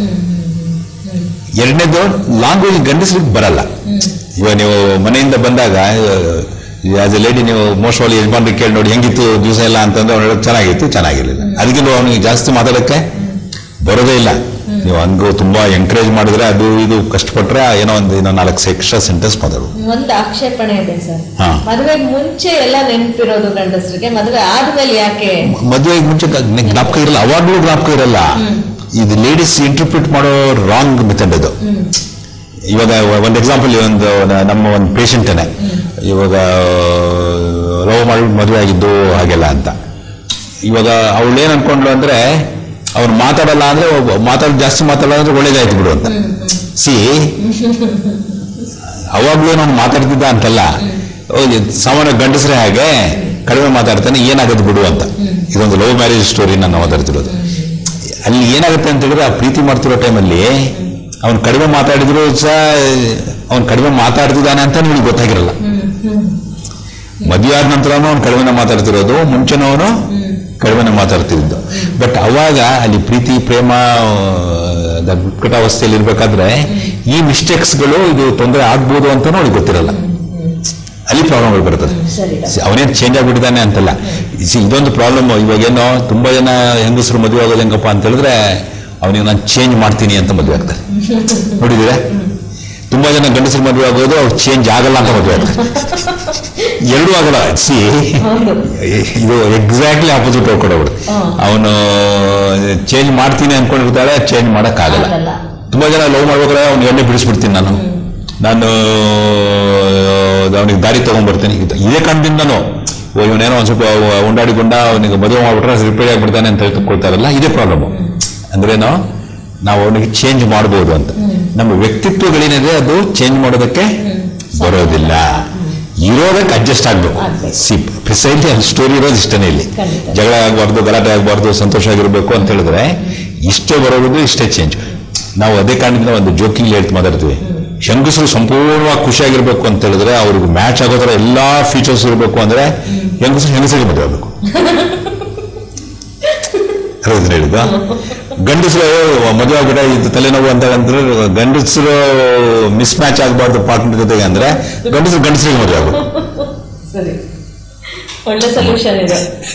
ಎರಡನೇದು ಲ್ಯಾಂಗ್ವೇಜ್ ಗಂಡಸರಿಗೆ ಬರಲ್ಲ ಇವಾಗ ನೀವು ಮನೆಯಿಂದ ಬಂದಾಗ ಆಸ್ ಎ ಲೇಡಿ ನೀವು ಮೋಸ್ಟ್ ಆಲ್ ಯಜಮಾನ್ರಿಗೆ ಕೇಳಿ ನೋಡಿ ಹೆಂಗಿತ್ತು ದಿವಸ ಎಲ್ಲ ಅಂತಂದ್ರೆ ಅವ್ನು ಹೇಳೋದು ಚೆನ್ನಾಗಿತ್ತು ಚೆನ್ನಾಗಿರ್ಲಿಲ್ಲ ಅದಕ್ಕಿಂತ ಅವನಿಗೆ ಜಾಸ್ತಿ ಮಾತಾಡೋಕ್ಕೆ ಬರೋದೇ ಇಲ್ಲ ನೀವು ಹಂಗು ತುಂಬಾ ಎಂಕರೇಜ್ ಮಾಡಿದ್ರೆ ಅದು ಇದು ಕಷ್ಟಪಟ್ರೆ ಏನೋ ಒಂದು ಇನ್ನೂ ನಾಲ್ಕು ಎಕ್ಸ್ಟ್ರಾ ಸೆಂಟೆನ್ಸ್ ಮಾತಾಡುದು ಒಂದು ಆಕ್ಷೇಪಣೆ ಇದೆ ಸರ್ ಹಾ. ಮದುವೆ ಮುಂಚೆ ಎಲ್ಲ ನೆನಪಿರೋದು ಗಂಡಸರಿಗೆ ಮದುವೆ ಆದ್ಮೇಲೆ ಯಾಕೆ ಮದುವೆಗೆ ಮುಂಚೆ ಗ- ಜ್ಞಾಪಕ ಇರಲ್ಲ ಅವಾಗ್ಲೂ ಜ್ಞಾಪಕ ಇರಲ್ಲ ಇದು ಲೇಡೀಸ್ ಇಂಟರ್ಪ್ರಿಟ್ ಮಾಡೋ ರಾಂಗ್ ಮೆಥಡ್ ಇದು ಇವಾಗ ಒಂದು ಎಕ್ಸಾಂಪಲ್ ಒಂದು ನ- ನಮ್ಮ ಒಂದು ಪೇಷಂಟನೇ ಇವಾಗ ಲವ್ ಮಾಡಿ ಮದುವೆ ಆಗಿದ್ದು ಹಾಗೆಲ್ಲ ಅಂತ ಇವಾಗ ಅವಳು ಏನ್ ಅನ್ಕೊಂಡ್ಲು ಅಂದ್ರೆ ಅವ್ರು ಮಾತಾಡಲ್ಲ ಅಂದ್ರೆ ಒಬ್ಬ- ಮಾತಾಡ್ ಜಾಸ್ತಿ ಮಾತಾಡಲ್ಲ ಅಂದ್ರೆ ಒಳ್ಳೇದಾಯ್ತು ಬಿಡು ಅಂತ ಸಿ ಅವಾಗ್ಲೂ ನಾನು ಮಾತಾಡ್ತಿದ್ದ ಅಂತಲ್ಲ ಓ, ಇದ್ ಸಾಮಾನ್ಯ ಗಂಡಸ್ರೆ ಹಾಗೆ ಕಡಿಮೆ ಮಾತಾಡ್ತಾನೆ ಏನಾಗುತ್ತೆ ಬಿಡು ಅಂತ ಇದೊಂದು ಲವ್ ಮ್ಯಾರೇಜ್ ಸ್ಟೋರಿ ನಾನು ಮಾತಾಡ್ತಿರೋದು ಅಲ್ಲಿ ಏನಾಗುತ್ತೆ ಅಂತ ಹೇಳಿದ್ರೆ ಆ ಪ್ರೀತಿ ಮಾಡ್ತಿರೋ ಟೈಮಲ್ಲಿ ಅವ್ನು ಕಡಿಮೆ ಮಾತಾಡಿದ್ರು ಸಹ ಅವ್ನು ಕಡಿಮೆ ಮಾತಾಡ್ತಿದ್ದಾನೆ ಅಂತ ನಿಮಗೆ ಗೊತ್ತಾಗಿರಲ್ಲ ಮದುವೆ ಆದ ನಂತರನೂ ಅವ್ನು ಕಡಿಮೆನ ಮಾತಾಡ್ತಿರೋದು ಮುಂಚೆನೂ ಅವನು ಕಡಿಮೆನ ಮಾತಾಡ್ತಿದ್ದು ಬಟ್ ಅವಾಗ ಅಲ್ಲಿ ಪ್ರೀತಿ ಪ್ರೇಮ ಅವಸ್ಥೆಯಲ್ಲಿ ಇರ್ಬೇಕಾದ್ರೆ ಈ ಮಿಸ್ಟೇಕ್ಸ್ಗಳು ಇದು ತೊಂದರೆ ಆಗ್ಬೋದು ಅಂತ ಅವ್ನಿಗೆ ಗೊತ್ತಿರಲ್ಲ ಅಲ್ಲಿ ಪ್ರಾಬ್ಲಮ್ಗಳು ಬರ್ತದೆ ಸರಿ ಸಿ- ಅವನೇನ್ ಚೇಂಜ್ ಆಗ್ಬಿಟ್ಟಿದ್ದಾನೆ ಅಂತಲ್ಲ ಸಿ, ಇದೊಂದು ಪ್ರಾಬ್ಲಮ್ ಇವಾಗೇನೋ ತುಂಬಾ ಜನ ಹೆಂಗಸರು ಮದುವೆ ಆಗೋದು ಹೆಂಗಪ್ಪ ಅಂತ ಹೇಳಿದ್ರೆ ಅವನಿಗೆ ನಾನು ಚೇಂಜ್ ಮಾಡ್ತೀನಿ ಅಂತ ಮದುವೆ ಆಗ್ತಾರೆ ನೋಡಿದ್ದೀರಾ ತುಂಬಾ ಜನ ಗಂಡಸರು ಮದುವೆ ಆಗೋದು ಅವ್ರು ಚೇಂಜ್ ಆಗಲ್ಲ ಅಂತ ಮದುವೆ ಆಗ್ತಾರೆ ಎರಡೂ ಆಗಲ್ಲ ಸಿ ಹೌದು ಇದು ಎಕ್ಸಾಕ್ಟ್ಲಿ ಆಪೋಸಿಟ್ ಹೋಗ್ಕೊಡೋಬಿಡು ಹ್ಮ್. ಅವನು ಚೇಂಜ್ ಮಾಡ್ತೀನಿ ಅನ್ಕೊಂಡಿರ್ತಾಳೆ ಚೇಂಜ್ ಮಾಡಕ್ಕಾಗಲ್ಲ ಆಗಲ್ಲ. ತುಂಬಾ ಜನ ಲವ್ ಮಾಡ್ಬೇಕಾದ್ರೆ ಅವ್ನು ಎಣ್ಣೆ ಬಿಡಿಸ್ಬಿಡ್ತೀನಿ ನಾನು ನಾನು ಅವನಿಗೆ ದಾರಿ ತಗೊಂಡ್ಬರ್ತೀನಿ ಇದು- ಇದೇ ಕಾರಣದಿಂದನೂ ಓ ಇವನೇನೋ ಒಂದ್ ಸ್ವಲ್ಪ ಉಂಡಾಡಿಕೊಂಡ ಅವನಿಗೆ ಮದುವೆ ಮಾಡ್ಬಿಟ್ರೆ ರಿಪೇರಿ ಆಗ್ಬಿಡ್ತಾನೆ ಅಂತ ಹೇಳ್ಕೊಳ್ತಾರಲ್ಲ ಇದೇ ಪ್ರಾಬ್ಲಮ್ ಅಂದ್ರೇನು ನಾವು ಅವನಿಗೆ ಚೇಂಜ್ ಮಾಡ್ಬೋದು ಅಂತ ನಮ್ಮ ವ್ಯಕ್ತಿತ್ವಗಳೇನಿದೆ ಅದು ಚೇಂಜ್ ಮಾಡೋದಕ್ಕೆ ಬರೋದಿಲ್ಲ ಇರೋದಕ್ಕೆ ಅಡ್ಜಸ್ಟ್ ಆಗ್ಬೇಕು ಆಗ್ಬೇಕು. ಸಿ ಪ್ರಿಸೈಡ್ಲಿ ಅಲ್ಲಿ ಸ್ಟೋರಿ ಇರೋದು ಇಷ್ಟನೇ ಇಲ್ಲಿ ಖಂಡಿತ. ಜಗಳ ಆಗಬಾರ್ದು ಗಲಾಟೆ ಆಗಬಾರ್ದು ಸಂತೋಷ ಆಗಿರ್ಬೇಕು ಅಂತ ಹೇಳಿದ್ರೆ ಇಷ್ಟೇ ಬರೋದು ಇಷ್ಟೇ ಚೇಂಜ್ ನಾವು ಅದೇ ಕಾರಣದಿಂದ ಒಂದು ಜೋಕಿಂಗ್ ಹೇಳ್ತು ಮಾತಾಡ್ತೀವಿ ಹೆಂಗಸರು ಸಂಪೂರ್ಣವಾಗಿ ಖುಷಿಯಾಗಿರ್ಬೇಕು ಅಂತ ಹೇಳಿದ್ರೆ ಅವ್ರಿಗೆ ಮ್ಯಾಚ್ ಆಗೋ ಥರ ಎಲ್ಲಾ ಫೀಚರ್ಸ್ ಇರಬೇಕು ಅಂದ್ರೆ ಹೆಂಗಸರು ಹೆಂಗಸರಿಗೆ ಮದುವೆ ಆಗಬೇಕು ಅದನ್ನ ಹೇಳಿದ ಗಂಡಸರು ಮದುವೆ ಆಗ್ಬಿಟ್ರೆ ಇದು ತಲೆನೋವು ಅಂತ ಅಂದ್ರೆ ಗಂಡಸರು ಮಿಸ್ ಮ್ಯಾಚ್ ಆಗಬಾರ್ದು ಪಾರ್ಟ್ನರ್ ಜೊತೆಗೆ ಅಂದ್ರೆ ಗಂಡಸರು ಗಂಡಸರಿಗೆ ಮದುವೆ ಆಗಬೇಕು ಸರಿ ಒಳ್ಳೆ ಸೊಲ್ಯೂಷನ್ ಇದೆ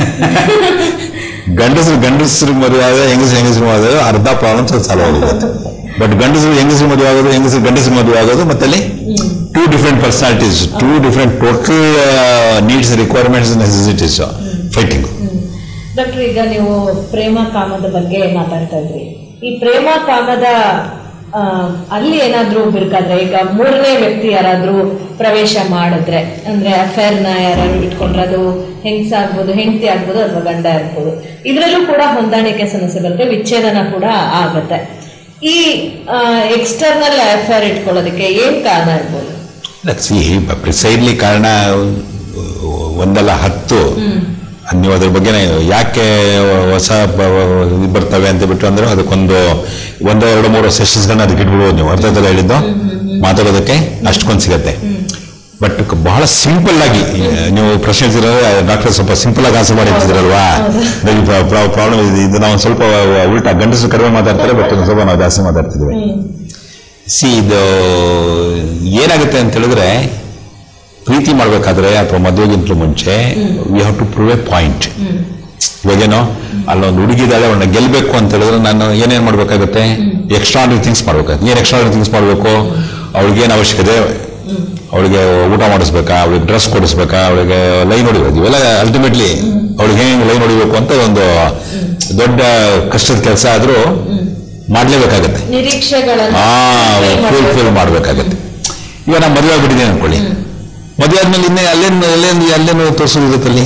ಗಂಡಸರು ಗಂಡಸರಿಗೆ ಮದುವೆ ಆದ್ರೆ ಹೆಂಗಸರು ಹೆಂಗಸರು ಮದುವೆ ಆದ್ರೆ ಅರ್ಧ ಪ್ರಾಬ್ಲಮ್ಸ್ ಸಾಲ್ವ್ ಆಗುತ್ತೆ ಬಟ್ ಗಂಡಸರು ಹೆಂಗಸರು ಮದುವೆ ಆಗೋದು ಹೆಂಗಸರು ಗಂಡಸರು ಮದುವೆ ಆಗೋದು ಮತ್ತೆ ಅಲ್ಲಿ two different personalities two different total needs requirements necessities fighting doctor ಈಗ ನೀವು ಪ್ರೇಮ ಕಾಮದ ಬಗ್ಗೆ ಮಾತಾಡ್ತಾ ಇದ್ರಿ ಈ ಪ್ರೇಮ ಕಾಮದ ಆ, ಅಲ್ಲಿ ಏನಾದ್ರೂ ಬಿರುಕಾದ್ರೆ ಈಗ ಮೂರನೇ ವ್ಯಕ್ತಿ ಯಾರಾದ್ರೂ ಪ್ರವೇಶ ಮಾಡಿದ್ರೆ ಅಂದ್ರೆ ಅಫೇರ್ನ ಯಾರು ಇಟ್ಕೊಂಡ್ರೆ ಅದು ಹೆಂಗಸ ಆಗ್ಬೋದು ಹೆಂಡತಿ ಆಗ್ಬೋದು ಅಥವಾ ಗಂಡ ಆಗ್ಬೋದು ಇದರಲ್ಲೂ ಕೂಡ ಹೊಂದಾಣಿಕೆ ಸಮಸ್ಯೆ ಬರುತ್ತೆ ವಿಚ್ಛೇದನ ಕೂಡ ಆಗತ್ತೆ ಈ ಎಕ್ಸ್ಟರ್ನಲ್ ಅಫೇರ್ ಇಟ್ಕೊಳ್ಳೋದಕ್ಕೆ ಏನ್ ಕಾರಣ ಇರ್ಬೋದು ಸಿ ಪ್ರಿಸೈಡ್ಲಿ ಕಾರಣ ಒಂದಲ್ಲ ಹತ್ತು ನೀವು ಅದ್ರ ಬಗ್ಗೆ ಯಾಕೆ ಹೊಸ ಬ- ಇದು ಬರ್ತವೆ ಅಂತ ಬಿಟ್ಟು ಅಂದ್ರೆ ಅದಕ್ಕೊಂದು ಒಂದು ಎರಡು ಮೂರು ಸೆಷನ್ಸ್ಗಳನ್ನ ಅದಕ್ಕೆ ಇಟ್ಬಿಡ್ಬೋದು ನೀವು ಅರ್ಥದಲ್ಲಿ ಹೇಳಿದ್ದು ಮಾತಾಡೋದಕ್ಕೆ ಅಷ್ಟಕ್ಕೊಂದು ಸಿಗತ್ತೆ ಬಟ್ ಬಹಳ ಸಿಂಪಲ್ ಆಗಿ ನೀವು ಪ್ರಶ್ನೆ ಡಾಕ್ಟರ್ ಸ್ವಲ್ಪ ಸಿಂಪಲ್ ಆಗಿ ಆನ್ಸರ್ ಮಾಡಿ ಹೇಳ್ತಿದ್ರಲ್ವಾ ಪ್ರಾಬ್ಲಮ್ ಇದು ನಾವು ಸ್ವಲ್ಪ ಉಲ್ಟಾ ಗಂಡಸರು ಕಡಿಮೆ ಮಾತಾಡ್ತಾರೆ ಬಟ್ ಸ್ವಲ್ಪ ನಾವು ಜಾಸ್ತಿ ಮಾತಾಡ್ತಿದ್ವಿ ಸಿ ಇದು ಏನಾಗುತ್ತೆ ಅಂತ ಹೇಳಿದ್ರೆ ಪ್ರೀತಿ ಮಾಡ್ಬೇಕಾದ್ರೆ ಅಥವಾ ಮದುವೆಗಿಂತಲೂ ಮುಂಚೆ we have to prove a point ಇವಾಗೇನೋ ಅಲ್ಲೊಂದು ಹುಡುಗಿದಾಳೆ ಅವಳನ್ನ ಗೆಲ್ಬೇಕು ಅಂತ ಹೇಳಿದ್ರೆ ನಾನು ಏನೇನ್ ಮಾಡ್ಬೇಕಾಗುತ್ತೆ ಎಕ್ಸ್ಟ್ರಾಡರಿ ಥಿಂಗ್ಸ್ ಮಾಡ್ಬೇಕಾಗುತ್ತೆ ಏನ್ ಎಕ್ಸ್ಟ್ರಾಡರಿ ಥಿಂಗ್ಸ್ ಮಾಡ್ಬೇಕು ಅವಳಿಗೆ ಏನು ಅವಶ್ಯಕತೆ ಅವಳಿಗೆ ಊಟ ಮಾಡಿಸ್ಬೇಕಾ ಅವಳಿಗೆ ಡ್ರೆಸ್ ಕೊಡಿಸ್ಬೇಕಾ ಅವಳಿಗೆ ಲೈನ್ ಹೊಡಿಬೇಕು ಇವೆಲ್ಲ ಅಲ್ಟಿಮೇಟ್ಲಿ ಅವಳಿಗೆ ಹೆಂಗೆ ಲೈನ್ ಹೊಡಿಬೇಕು ಅಂತ ಒಂದು ದೊಡ್ಡ ಕಷ್ಟದ ಕೆಲಸ ಆದ್ರೂ ಮಾಡ್ಲೇಬೇಕಾಗತ್ತೆ ನಿರೀಕ್ಷೆಗಳನ್ನು ಆ ಪೂರೈಕೆ ಫುಲ್ ಮಾಡ್ಬೇಕು. ಫಿಲ್ ಮಾಡ್ಬೇಕಾಗತ್ತೆ ಇವಾಗ ನಾನು ಮದುವೆ ಆಗ್ಬಿಟ್ಟಿದ್ದೀನಿ ಅನ್ಕೊಳ್ಳಿ ಮದುವೆ ಆದ್ಮೇಲೆ ಇನ್ನೇ ಅಲ್ಲೇನು ಅಲ್ಲೇನು ಅಲ್ಲೇನು ತೋರಿಸೋದಿರುತ್ತಲ್ಲಿ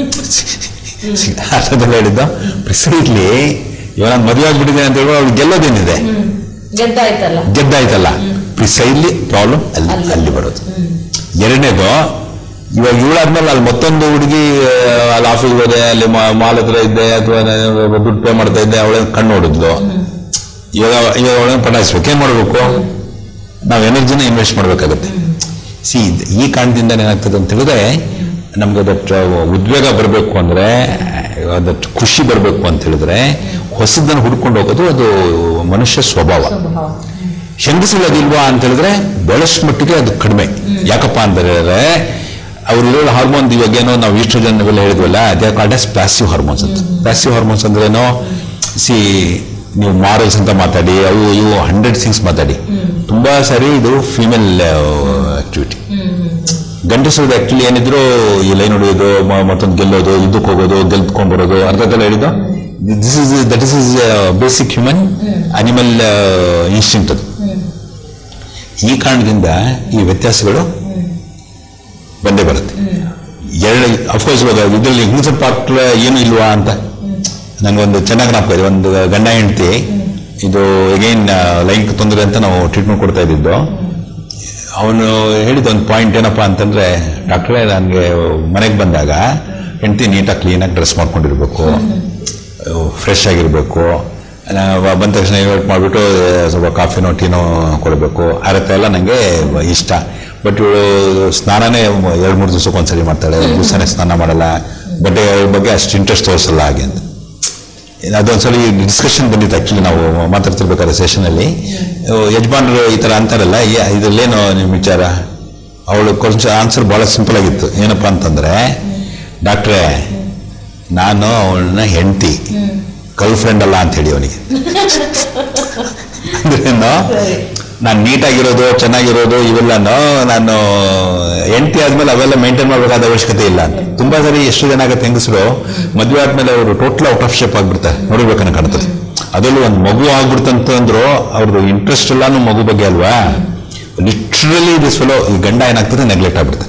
ಅದೆಲ್ಲ ಹೇಳಿದ್ದು ಪ್ರಿಸೈಡ್ಲಿ ಇವಾಗ ನಾನು ಮದುವೆ ಆಗ್ಬಿಟ್ಟಿದ್ದೀನಿ ಅಂತ ಹೇಳುವ ಅವ್ಳು ಗೆಲ್ಲೋದೇನಿದೆ ಹ್ಮ್. ಗೆದ್ದಾಯ್ತಲ್ಲ ಗೆದ್ದಾಯ್ತಲ್ಲ ಪ್ರಿಸೈಡ್ಲಿ ಪ್ರಾಬ್ಲಮ್ ಅಲ್ಲಿ ಅಲ್ಲಿ. ಅಲ್ಲಿ ಬರೋದು ಎರಡನೇದು ಇವಾಗ ಇವಳಾದ್ಮೇಲೆ ಅಲ್ಲಿ ಮತ್ತೊಂದು ಹುಡುಗಿ ಅಲ್ಲಿ ಆಫೀಸ್ಗೆ ಹೋದೆ ಅಲ್ಲಿ ಮಾಲ್ ಹತ್ರ ಇದ್ದೆ ಅಥವಾ ದುಡ್ಡು ಪೇ ಮಾಡ್ತಾ ಇದ್ದೆ ಅವಳ ಕಣ್ಣು ನೋಡಿದ್ಲು ಇವಾಗ ಇವಾಗ ಅವಳನ್ನ ಪಟಾಯಿಸ್ಬೇಕು ಏನ್ ಮಾಡ್ಬೇಕು ನಾವು ಎನರ್ಜಿನ ಇನ್ವೆಸ್ಟ್ ಮಾಡ್ಬೇಕಾಗುತ್ತೆ ಸಿ ಈ ಕಾರಣದಿಂದ ಏನಾಗ್ತದೆ ಅಂತ ಹೇಳಿದ್ರೆ ನಮ್ಗೆ ಅದಟ್ ಉದ್ವೇಗ ಬರಬೇಕು ಅಂದ್ರೆ ಅದಟ್ ಖುಷಿ ಬರಬೇಕು ಅಂತ ಹೇಳಿದ್ರೆ ಹೊಸದನ್ನು ಹುಡ್ಕೊಂಡು ಹೋಗೋದು ಅದು ಮನುಷ್ಯ ಸ್ವಭಾವ ಸ್ವಭಾವ ಹೆಂಗಸಗಳದಿಲ್ವಾ ಅಂತ ಹೇಳಿದ್ರೆ ಬಹಳಷ್ಟು ಮಟ್ಟಿಗೆ ಅದು ಕಡಿಮೆ ಯಾಕಪ್ಪ ಅಂತ ಹೇಳಿದ್ರೆ ಅವ್ರಿರೋ ಹಾರ್ಮೋನ್ ಇವಾಗ ಏನೋ ನಾವು ಇಷ್ಟು ಜನ ಇವೆಲ್ಲ ಹೇಳಿದ್ವಲ್ಲ ಅದೇ ಕಾಲ್ಡ್ ಎಸ್ ಪ್ಯಾಸಿವ್ ಹಾರ್ಮೋನ್ಸ್ ಅಂತ ಪ್ಯಾಸಿವ್ ಹಾರ್ಮೋನ್ಸ್ ಅಂದ್ರೆ ಏನೋ ಸಿ ನೀವು ಮಾರಲ್ಸ್ ಅಂತ ಮಾತಾಡಿ ಅವು ಇವು ಹಂಡ್ರೆಡ್ ಥಿಂಗ್ಸ್ ಮಾತಾಡಿ ತುಂಬಾ ಸಾರಿ ಇದು ಫಿಮೇಲ್ ಆಕ್ಟಿವಿಟಿ ಗಂಡಸರದ್ದು ಆಕ್ಚುಲಿ ಏನಿದ್ರು ಈ ಲೈನ್ ಹೊಡೆಯೋದು ಮ- ಮತ್ತೊಂದು ಗೆಲ್ಲೋದು ಯುದ್ಧಕ್ಕೆ ಹೋಗೋದು ಗೆಲ್ತ್ಕೊಂಡ್ ಬರೋದು ಅರ್ಧದಲ್ಲ ಹೇಳಿದ್ದು this is that is is basic human animal instinct ಅದು ಈ ಕಾರಣದಿಂದ ಈ ವ್ಯತ್ಯಾಸಗಳು ಬಂದೇ ಬರುತ್ತೆ ಎರಡು ಅಫ್ಕೋರ್ಸ್ ಇವಾಗ ಇದರಲ್ಲಿ ಹಿಂಸೆ ಪಾತ್ರ ಏನು ಇಲ್ವಾ ಅಂತ ನಂಗೊಂದು ಚೆನ್ನಾಗಿ ಜ್ಞಾಪಕ ಇದೆ ಒಂದು ಗಂಡ ಹೆಂಡತಿ ಇದು ಎಗೈನ್ ಲೈಂಗಿಕ ತೊಂದರೆ ಅಂತ ನಾವು ಟ್ರೀಟ್ಮೆಂಟ್ ಕೊಡ್ತಾ ಇದ್ದಿದ್ದು ಅವನು ಹೇಳಿದ ಒಂದು ಪಾಯಿಂಟ್ ಏನಪ್ಪಾ ಅಂತಂದ್ರೆ ಡಾಕ್ಟ್ರೇ ನನಗೆ ಮನೆಗೆ ಬಂದಾಗ ಹೆಂಡತಿ ನೀಟಾಗಿ ಕ್ಲೀನಾಗಿ ಡ್ರೆಸ್ ಮಾಡ್ಕೊಂಡಿರ್ಬೇಕು ಫ್ರೆಶ್ ಆಗಿರ್ಬೇಕು ನಾ- ಬಂದ ತಕ್ಷಣ ಇನ್ವೈಟ್ ಮಾಡಿಬಿಟ್ಟು ಸ್ವಲ್ಪ ಕಾಫಿನೋ ಟೀನೋ ಕೊಡಬೇಕು ಆ ರೀತಿ ಎಲ್ಲ ನನಗೆ ಇಷ್ಟ ಬಟ್ ಇವಳು ಸ್ನಾನನೇ ಎರಡು ಮೂರು ದಿವಸಕ್ಕೆ ಒಂದ್ಸರಿ ಮಾಡ್ತಾಳೆ ದಿವಸನೇ ಸ್ನಾನ ಮಾಡಲ್ಲ ಬಟ್ಟೆ ಬಗ್ಗೆ ಅಷ್ಟು ಇಂಟ್ರೆಸ್ಟ್ ತೋರಿಸಲ್ಲ ಹಾಗೆ ಅಂತ ಅದೊಂದ್ಸಲಿ ಡಿಸ್ಕಷನ್ ಬಂದಿತ್ತು ಆಕ್ಚುಲಿ ನಾವು ಮಾತಾಡ್ತಿರ್ಬೇಕಾದ್ರೆ ಸೆಷನಲ್ಲಿ ಯಜಮಾನರು ಈ ತರ ಅಂತಾರಲ್ಲ ಏ- ಇದ್ರಲ್ಲೇನು ನಿಮ್ಮ ವಿಚಾರ ಅವಳು ಕೊಂಚ ಆನ್ಸರ್ ಬಹಳ ಸಿಂಪಲ್ ಆಗಿತ್ತು ಏನಪ್ಪಾ ಅಂತಂದ್ರೆ ಡಾಕ್ಟ್ರೇ ನಾನು ಅವಳನ್ನ ಹೆಂಡತಿ ಗರ್ಲ್ ಫ್ರೆಂಡ್ ಅಲ್ಲ ಅಂತ ಹೇಳಿ ಅವನಿಗೆ ಅಂದ್ರೇನು ಸರಿ. ನಾನು ನೀಟಾಗಿರೋದು ಚೆನ್ನಾಗಿರೋದು ಇವೆಲ್ಲನೂ ನಾನು ಹೆಂಡತಿ ಆದ್ಮೇಲೆ ಅವೆಲ್ಲ ಮೇಂಟೈನ್ ಮಾಡಬೇಕಾದ ಅವಶ್ಯಕತೆ ಇಲ್ಲ ಅಂತ ತುಂಬಾ ಸರಿ ಎಷ್ಟು ಜನ ಆಗುತ್ತೆ ಹೆಂಗಸರು ಮದುವೆ ಆದ್ಮೇಲೆ ಅವರು ಟೋಟಲ್ ಔಟ್ ಆಫ್ ಶೇಪ್ ಆಗ್ಬಿಡ್ತಾರೆ ನೋಡ್ಬೇಕನ್ನ ಕಾಣ್ತದೆ ಅದರಲ್ಲೂ ಒಂದು ಮಗು ಆಗ್ಬಿಡ್ತಂತಂದ್ರು ಅವ್ರದ್ದು ಇಂಟ್ರೆಸ್ಟ್ ಎಲ್ಲಾನು ಮಗು ಬಗ್ಗೆ ಅಲ್ವಾ ಲಿಟ್ರಲಿ ದಿಸ್ ಫೆಲೋ ಈ ಗಂಡ ಏನಾಗ್ತದೆ ನೆಗ್ಲೆಕ್ಟ್ ಆಗ್ಬಿಡ್ತದೆ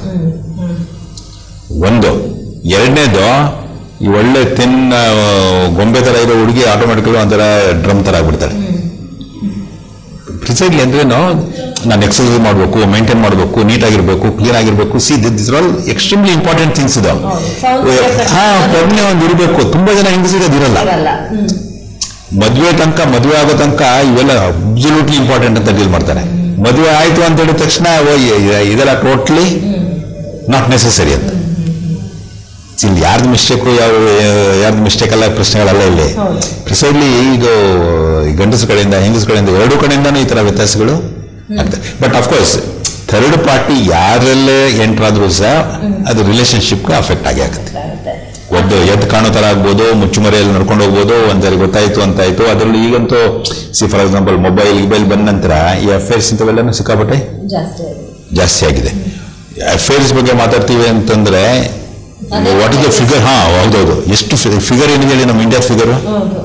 ಒಂದು ಎರಡನೇದು ಈ ಒಳ್ಳೆ ತಿನ್ ಗೊಂಬೆ ತರ ಇರೋ ಹುಡುಗಿ ಆಟೋಮೆಟಿಕಲಿ ಒಂಥರ ಡ್ರಮ್ ತರ ಆಗ್ಬಿಡ್ತಾಳೆ ಪ್ರಿಸೈಡ್ಲಿ ಅಂದ್ರೇನು ನಾನು ಎಕ್ಸರ್ಸೈಸ್ ಮಾಡಬೇಕು ಮೇಂಟೈನ್ ಮಾಡಬೇಕು ನೀಟಾಗಿರ್ಬೇಕು ಕ್ಲೀನ್ ಆಗಿರ್ಬೇಕು see this all extremely important things ಇದು ಸೌಂದರ್ಯ ಹಾ ಪ್ರಜ್ಞೆ ಒಂದು ಇರಬೇಕು ತುಂಬಾ ಜನ ಹೆಂಗಸಿಗೆ ಅದಿರಲ್ಲ ಇರಲ್ಲ ಹ್ಮ್. ಮದುವೆ ತನಕ ಮದುವೆ ಆಗೋ ತನಕ ಇವೆಲ್ಲ ಅಬ್ಸಲ್ಯೂಟ್ಲಿ ಇಂಪಾರ್ಟೆಂಟ್ ಅಂತ ಡೀಲ್ ಮಾಡ್ತಾರೆ ಮದುವೆ ಆಯ್ತು ಅಂತ ಹೇಳಿದ ತಕ್ಷಣ ಓ ಇ- ಇ- ಇದೆಲ್ಲ ಟೋಟ್ಲಿ ನಾಟ್ ನೆಸೆಸರಿ ಅಂತ ಇಲ್ಲಿ ಯಾರ್ದು ಮಿಸ್ಟೇಕು ಯಾವ ಯಾರ್ದು ಮಿಸ್ಟೇಕ್ ಅಲ್ಲ ಪ್ರಶ್ನೆಗಳಲ್ಲ ಇಲ್ಲಿ ಹೌದು. ಪ್ರಿಸೈಡ್ಲಿ ಇದು ಈ ಗಂಡಸು ಕಡೆಯಿಂದ ಹೆಂಗಸು ಕಡೆಯಿಂದ ಎರಡೂ ಕಡೆಯಿಂದನೂ ಈ ತರ ವ್ಯತ್ಯಾಸಗಳು ಆಗ್ತದೆ ಬಟ್ ಅಫ್ಕೋರ್ಸ್ ಥರ್ಡ್ ಪಾರ್ಟಿ ಯಾರಲ್ಲೇ ಎಂಟರ್ ಆದ್ರೂ ಸಹ ಅದು ರಿಲೇಶನ್ಶಿಪ್ಗೆ ಅಫೆಕ್ಟ್ ಆಗೇ ಆಗುತ್ತೆ ಆಗುತ್ತೆ. ಒಂದು ಎದ್ದು ಕಾಣೋ ತರ ಆಗ್ಬೋದು ಮುಚ್ಚುಮರೆಯಲ್ಲಿ ನಡ್ಕೊಂಡು ಹೋಗ್ಬೋದು ಒಂದ್ಸರಿ ಗೊತ್ತಾಯ್ತು ಅಂತಾಯ್ತು ಅದರಲ್ಲಿ ಈಗಂತೂ ಸಿ ಫಾರ್ ಎಕ್ಸಾಂಪಲ್ ಮೊಬೈಲ್ ಗಿಬೈಲ್ ಬಂದ ನಂತರ ಈ ಅಫೇರ್ಸ್ ಇಂಥವೆಲ್ಲನೂ ಸಿಕ್ಕಾಪಟ್ಟೆ ಜಾಸ್ತಿ ಆಗಿದೆ. ಜಾಸ್ತಿ ಆಗಿದೆ ಅಫೇರ್ಸ್ ಬಗ್ಗೆ ಮಾತಾಡ್ತೀವಿ ಅಂತಂದ್ರೆ ವಾಟ್ ಇಸ್ ದ ಫಿಗರ್ ಹಾ ಹೌದೌದು ಎಷ್ಟು ಫಿಗರ್ ಏನಿದೆ ಹೇಳಿ ನಮ್ಮ ಇಂಡಿಯಾ ಫಿಗರ್ ಹೌದು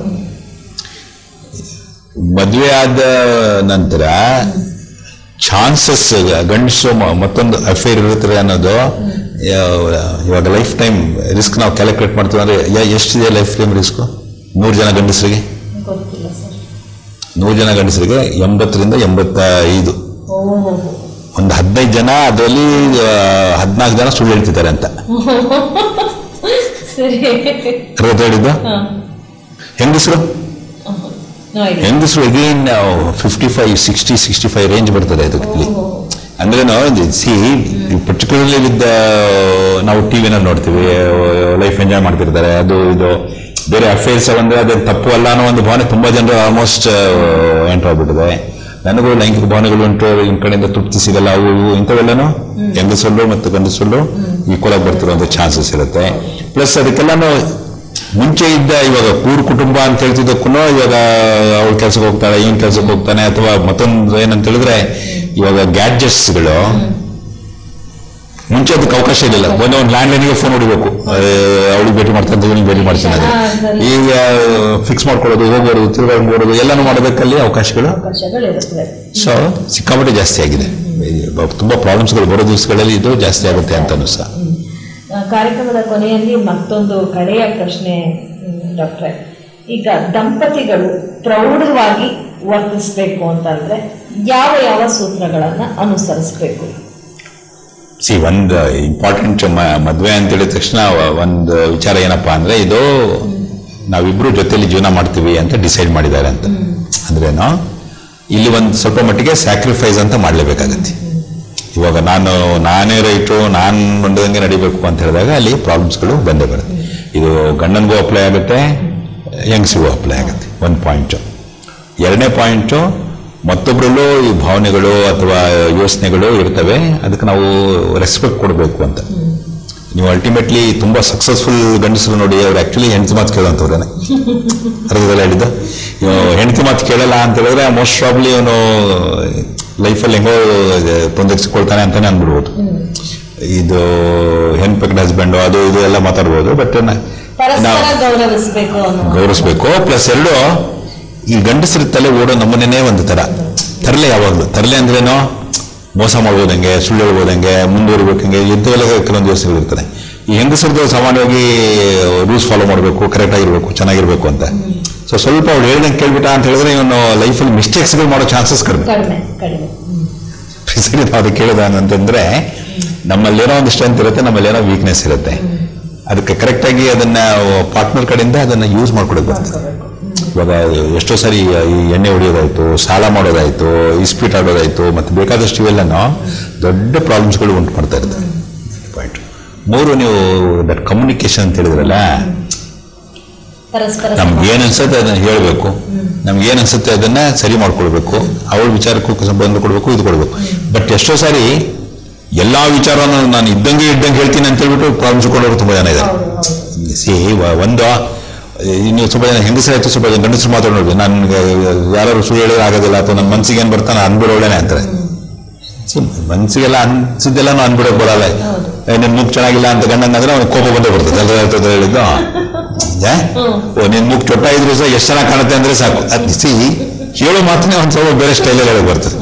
ಮದುವೆ ಆದ ನಂತರ ಚಾನ್ಸಸ್ ಗಂಡಸು ಮ- ಮತ್ತೊಂದು ಅಫೇರ್ ಇರುತ್ತದೆ ಅನ್ನೋದು ಯಾ- ಇವಾಗ ಲೈಫ್ ಟೈಮ್ ರಿಸ್ಕ್ ನಾವು ಕ್ಯಾಲ್ಕುಲೇಟ್ ಮಾಡ್ತೀವಿ ಅಂದ್ರೆ ಯಾ- ಎಷ್ಟಿದೆ ಲೈಫ್ ಟೈಮ್ ರಿಸ್ಕ್ ನೂರು ಜನ ಗಂಡಸರಿಗೆ ಗೊತ್ತಿಲ್ಲ ಸರ್ ನೂರು ಜನ ಗಂಡಸರಿಗೆ ಎಂಬತ್ತರಿಂದ ಎಂಬತ್ತ ಐದು ಓಹೋ ಒಂದು ಹದಿನೈದು ಜನ ಅದರಲ್ಲಿ ಹದಿನಾಲ್ಕು ಜನ ಸುಳ್ಳು ಹೇಳ್ತಿದ್ದಾರೆ ಅಂತ ಸರಿ ಅರವತ್ತೆರಡಿದ್ದು ಹಾ ಹೆಂಗಸರು ನೋ ಐಡಿಯಾ ಹೆಂಗಸರು again fifty five sixty sixty five range ಬರ್ತದೆ ಅದಕ್ಕೆ ಅಂದ್ರೆ ನಾವು ಸಿ ಪರ್ಟಿಕ್ಯುಲರ್ಲಿ ವಿತ್ ನಾವು ಟಿವಿನಲ್ಲಿ ನೋಡ್ತೀವಿ ಲೈಫ್ ಎಂಜಾಯ್ ಮಾಡ್ತಿರ್ತಾರೆ ಅದು ಇದು ಬೇರೆ ಅಫೇರ್ಸ್ ಅಂದ್ರೆ ಅದು ತಪ್ಪು ಅಲ್ಲ ಅನ್ನೋ ಒಂದು ಭಾವನೆ ತುಂಬಾ ಜನರು ಆಲ್ಮೋಸ್ಟ್ ಎಂಟ್ರಾಗ್ಬಿಟ್ಟಿದೆ ನನಗೂ ಲೈಂಗಿಕ ಭಾವನೆಗಳು ಉಂಟು ಇನ್ ಕಡೆಯಿಂದ ತೃಪ್ತಿ ಸಿಗಲ್ಲ ಅವು ಇವು ಇಂಥವೆಲ್ಲನೂ ಹೆಂಗಸರು ಮತ್ತು ಗಂಡಸರು ಈಕ್ವಲ್ ಆಗಿ ಬರ್ತಿರುವಂತ ಚಾನ್ಸಸ್ ಇರುತ್ತೆ ಪ್ಲಸ್ ಅದಕ್ಕೆಲ್ಲಾನು ಮುಂಚೆ ಇದ್ದ ಇವಾಗ ಕೂರು ಕುಟುಂಬ ಅಂತ ಹೇಳ್ತಿದ್ದಕ್ಕೂ ಇವಾಗ ಅವಳು ಕೆಲ್ಸಕ್ಕೆ ಹೋಗ್ತಾಳೆ ಇವನ್ ಕೆಲ್ಸಕ್ಕೆ ಹೋಗ್ತಾನೆ ಅಥವಾ ಮತ್ತೊಂದು ಏನಂತ ಹೇಳಿದ್ರೆ ಇವಾಗ ಗ್ಯಾಡ್ಜೆಟ್ಸ್ಗಳು ಮುಂಚೆ ಅದಕ್ಕೆ ಅವಕಾಶ ಇರಲಿಲ್ಲ ಒಂದು ಒಂದು ಲ್ಯಾಂಡ್ ಲೈನ್ಗೆ ಫೋನ್ ಹೊಡಿಬೇಕು ಅವಳಿಗೆ ಭೇಟಿ ಮಾಡ್ತಾನೆ ಇವನಿಗೆ ಭೇಟಿ ಮಾಡ್ತಾನೆ ಅಂತ. ಈಗ ಫಿಕ್ಸ್ ಮಾಡ್ಕೊಳ್ಳೋದು ಹೋಗೋದು ತಿರುಗಾಡಿ ಬರೋದು ಎಲ್ಲಾನು ಮಾಡೋದಕ್ಕಲ್ಲಿ ಅವಕಾಶಗಳು ಅವಕಾಶಗಳಿರುತ್ತವೆ ಸೊ ಸಿಕ್ಕಾಪಟ್ಟೆ ಜಾಸ್ತಿ ಆಗಿದೆ ತುಂಬಾ ಪ್ರಾಬ್ಲಮ್ಸ್ಗಳು ಬರೋ ದಿವಸಗಳಲ್ಲಿ ಇದು ಜಾಸ್ತಿ ಆಗುತ್ತೆ ಅಂತ ಅನಿಸ್ತಾ ಆ, ಕಾರ್ಯಕ್ರಮದ ಕೊನೆಯಲ್ಲಿ ಮತ್ತೊಂದು ಕಡೆಯ ಪ್ರಶ್ನೆ ಮ್, ಡಾಕ್ಟ್ರೆ ಈಗ ದಂಪತಿಗಳು ಪ್ರೌಢವಾಗಿ ವರ್ತಿಸ್ಬೇಕು ಅಂತಂದ್ರೆ ಯಾವ ಯಾವ ಸೂತ್ರಗಳನ್ನ ಅನುಸರಿಸಬೇಕು ಸಿ ಒಂದು ಇಂಪಾರ್ಟೆಂಟ್ ಮದ್ವೆ ಅಂತ ಹೇಳಿದ ತಕ್ಷಣ ಒಂದು ವಿಚಾರ ಏನಪ್ಪಾ ಅಂದ್ರೆ ಇದು ನಾವಿಬ್ರು ಜೊತೆಲಿ ಜೀವನ ಮಾಡ್ತೀವಿ ಅಂತ ಡಿಸೈಡ್ ಮಾಡಿದ್ದಾರೆ ಅಂತ ಅಂದ್ರೇನು ಇಲ್ಲಿ ಒಂದು ಸ್ವಲ್ಪ ಮಟ್ಟಿಗೆ ಸ್ಯಾಕ್ರಿಫೈಸ್ ಅಂತ ಮಾಡಲೇಬೇಕಾಗತ್ತೆ ಇವಾಗ ನಾನು ನಾನೇ ರೈಟು ನಾನು ಬಂದಂಗೆ ನಡಿಬೇಕು ಅಂತ ಹೇಳಿದಾಗ ಅಲ್ಲಿ ಪ್ರಾಬ್ಲಮ್ಸ್ಗಳು ಬಂದೇ ಬರುತ್ತೆ ಇದು ಗಂಡನಿಗೂ ಅಪ್ಲೈ ಆಗುತ್ತೆ ಹೆಂಗಸಿಗೂ ಅಪ್ಲೈ ಆಗುತ್ತೆ ಒಂದು ಪಾಯಿಂಟು ಎರಡನೇ ಪಾಯಿಂಟು ಮತ್ತೊಬ್ಬರಲ್ಲೂ ಈ ಭಾವನೆಗಳು ಅಥವಾ ಯೋಚನೆಗಳು ಇರ್ತವೆ ಅದಕ್ಕೆ ನಾವು ರೆಸ್ಪೆಕ್ಟ್ ಕೊಡಬೇಕು ಅಂತ ನೀವು ಅಲ್ಟಿಮೇಟ್ಲಿ ತುಂಬಾ ಸಕ್ಸಸ್ಫುಲ್ ಗಂಡಸರು ನೋಡಿ ಅವ್ರು ಆಕ್ಚುಲಿ ಹೆಂಡತಿ ಮಾತು ಕೇಳೋಂಥವ್ರೇನೆ ಅರ್ಧದಲ್ಲ ಹೇಳಿದ್ದು ಇವ್ನು ಹೆಂಡತಿ ಮಾತು ಕೇಳಲ್ಲ ಅಂತ ಹೇಳಿದ್ರೆ ಮೋಸ್ಟ್ ಪ್ರಾಬ್ಲಿ ಅವನು ಲೈಫಲ್ಲಿ ಹೆಂಗೋ ತೊಂದರಿಸಿಕೊಳ್ತಾನೆ ಅಂತಾನೆ ಅಂದ್ಬಿಡ್ಬೋದು ಇದು ಹೆಣ್ ಪೆಕ್ಡ್ ಹಸ್ಬೆಂಡು ಅದು ಇದು ಎಲ್ಲ ಮಾತಾಡ್ಬೋದು ಬಟ್ ಪರಸ್ಪರ ಗೌರವಿಸಬೇಕು ಅನ್ನೋ ಗೌರವಿಸ್ಬೇಕು ಪ್ಲಸ್ ಎರಡು ಈ ಗಂಡಸರ ತಲೆ ಓಡೋ ನಮ್ಮನೇ ಒಂದು ತರ ತರಲೆ ಯಾವಾಗಲೂ ತರಲೆ ಅಂದ್ರೇನು ಮೋಸ ಮಾಡ್ಬೋದಂಗೆ ಸುಳ್ಳು ಹೇಳ್ಬೋದಂಗೆ ಮುಂದುವರಿಬೇಕಂಗೆ ಇಂಥವೆಲ್ಲ ಕೆಲವೊಂದು ಯೋಚನೆಗಳು ಇರ್ತದೆ ಈ ಹೆಂಗಸರದ್ದು ಸಾಮಾನ್ಯವಾಗಿ ರೂಲ್ಸ್ ಫಾಲೋ ಮಾಡಬೇಕು ಕರೆಕ್ಟ್ ಆಗಿರ್ಬೇಕು ಚೆನ್ನಾಗಿರ್ಬೇಕು ಅಂತ ಸೊ ಸ್ವಲ್ಪ ಅವ್ಳು ಹೇಳ್ದಂಗೆ ಕೇಳ್ಬಿಟ್ಟ ಅಂತ ಹೇಳಿದ್ರೆ ಇವನು ಲೈಫಲ್ಲಿ ಮಿಸ್ಟೇಕ್ಸ್ಗಳು ಮಾಡೋ ಚಾನ್ಸಸ್ ಕಡಿಮೆ ಕಡಿಮೆ ಕಡಿಮೆ ಹ್ಮ್. ಸರಿ ನಾವು ಅದು ಕೇಳಿದ ಅಂತಂದ್ರೆ ನಮ್ಮಲ್ಲೇನೋ ಒಂದು ಸ್ಟ್ರೆಂತ್ ಇರುತ್ತೆ ನಮ್ಮಲ್ಲೇನೋ ವೀಕ್ನೆಸ್ ಇರುತ್ತೆ ಅದಕ್ಕೆ ಕರೆಕ್ಟಾಗಿ ಅದನ್ನ ಪಾರ್ಟ್ನರ್ ಕಡೆಯಿಂದ ಅದನ್ನ ಯೂಸ್ ಮಾಡ್ಕೊಡಕ್ ಬರ್ತದೆ ಇವಾಗ ಎಷ್ಟೋ ಸರಿ ಈ ಎಣ್ಣೆ ಹೊಡೆಯೋದಾಯ್ತು ಸಾಲ ಮಾಡೋದಾಯ್ತು ಇಸ್ಪೀಟ್ ಆಡೋದಾಯ್ತು ಮತ್ತೆ ಬೇಕಾದಷ್ಟು ಇವೆಲ್ಲನೂ ದೊಡ್ಡ ಪ್ರಾಬ್ಲಮ್ಸ್ಗಳು ಉಂಟು ಮಾಡ್ತಾ ಇರ್ತವೆ ಪಾಯಿಂಟ್ ಮೂರು ನೀವು ದಟ್ ಕಮ್ಯುನಿಕೇಶನ್ ಅಂತ ಹೇಳಿದ್ರಲ್ಲ ಪರಸ್ಪರ ನಮ್ಗೆ ಏನ್ ಅನ್ಸುತ್ತೆ ಅದನ್ನ ಹೇಳ್ಬೇಕು ನಮ್ಗೆ ಏನ್ ಅನ್ಸುತ್ತೆ ಅದನ್ನ ಸರಿ ಮಾಡ್ಕೊಳ್ಬೇಕು ಅವಳ ವಿಚಾರಕ್ಕೂ ಸಂಬಂಧ ಕೊಡ್ಬೇಕು ಇದು ಕೊಡ್ಬೇಕು ಬಟ್ ಎಷ್ಟೋ ಸಾರಿ ಎಲ್ಲಾ ವಿಚಾರವನ್ನು ನಾನು ಇದ್ದಂಗೆ ಇದ್ದಂಗೆ ಹೇಳ್ತೀನಿ ಅಂತ ಹೇಳ್ಬಿಟ್ಟು ಪ್ರಾಬ್ಲಮ್ಸ್ ಕೊಡೋರು ತುಂಬಾ ಜನ ಇದ್ದಾರೆ ಹೌದು, ಹೌದು. ಸಿ ಒಂದು ನೀವು ಸ್ವಲ್ಪ ಜನ ಹೆಂಗಸರಾಯ್ತು ಸ್ವಲ್ಪ ಜನ ಗಂಡಸರು ಮಾತ್ರ ನೋಡಿ ನನ್ಗೆ ಯಾರು ಸುಳ್ಳು ಹೇಳಿದ್ರೆ ಆಗೋದಿಲ್ಲ ಅಥವಾ ನನ್ನ ಮನ್ಸಿಗೆ ಏನ್ ಬರ್ತಾನೆ ಅನ್ಬಿಡೋಳೇನೆ ಅಂತಾರೆ See, ಮನ್ಸಿಗೆಲ್ಲ ಅನ್ಸಿದ್ದೆಲ್ಲ ಅನ್ಬಿಡೋಕ್ ಬರಲ್ಲ ಏ, ನಿನ್ ಮುಖ ಚೆನ್ನಾಗಿಲ್ಲ ಅಂತ ಗಂಡಂಗಾದ್ರೆ ಅವ್ನಿಗೆ ಕೋಪ ಬಂದೇ ಬರ್ತದೆ ಅಲ್ರ ಹೇಳ್ತದೆ ಹೇಳಿದ್ದು ಏ? ಓ ನಿನ್ ಮುಖ ಚೊಟ್ಟ ಇದ್ರು ಸಹ ಎಷ್ಟು ಚೆನ್ನಾಗಿ ಕಾಣುತ್ತೆ ಅಂದ್ರೆ ಸಾಕು ಅದ್ ಸಿ ಹೇಳೋ ಮಾತನೇ ಒಂದ್ ಸ್ವಲ್ಪ ಬೇರೆ ಸ್ಟೈಲಲ್ಲಿ ಹೇಳಕ್ ಬರ್ತದೆ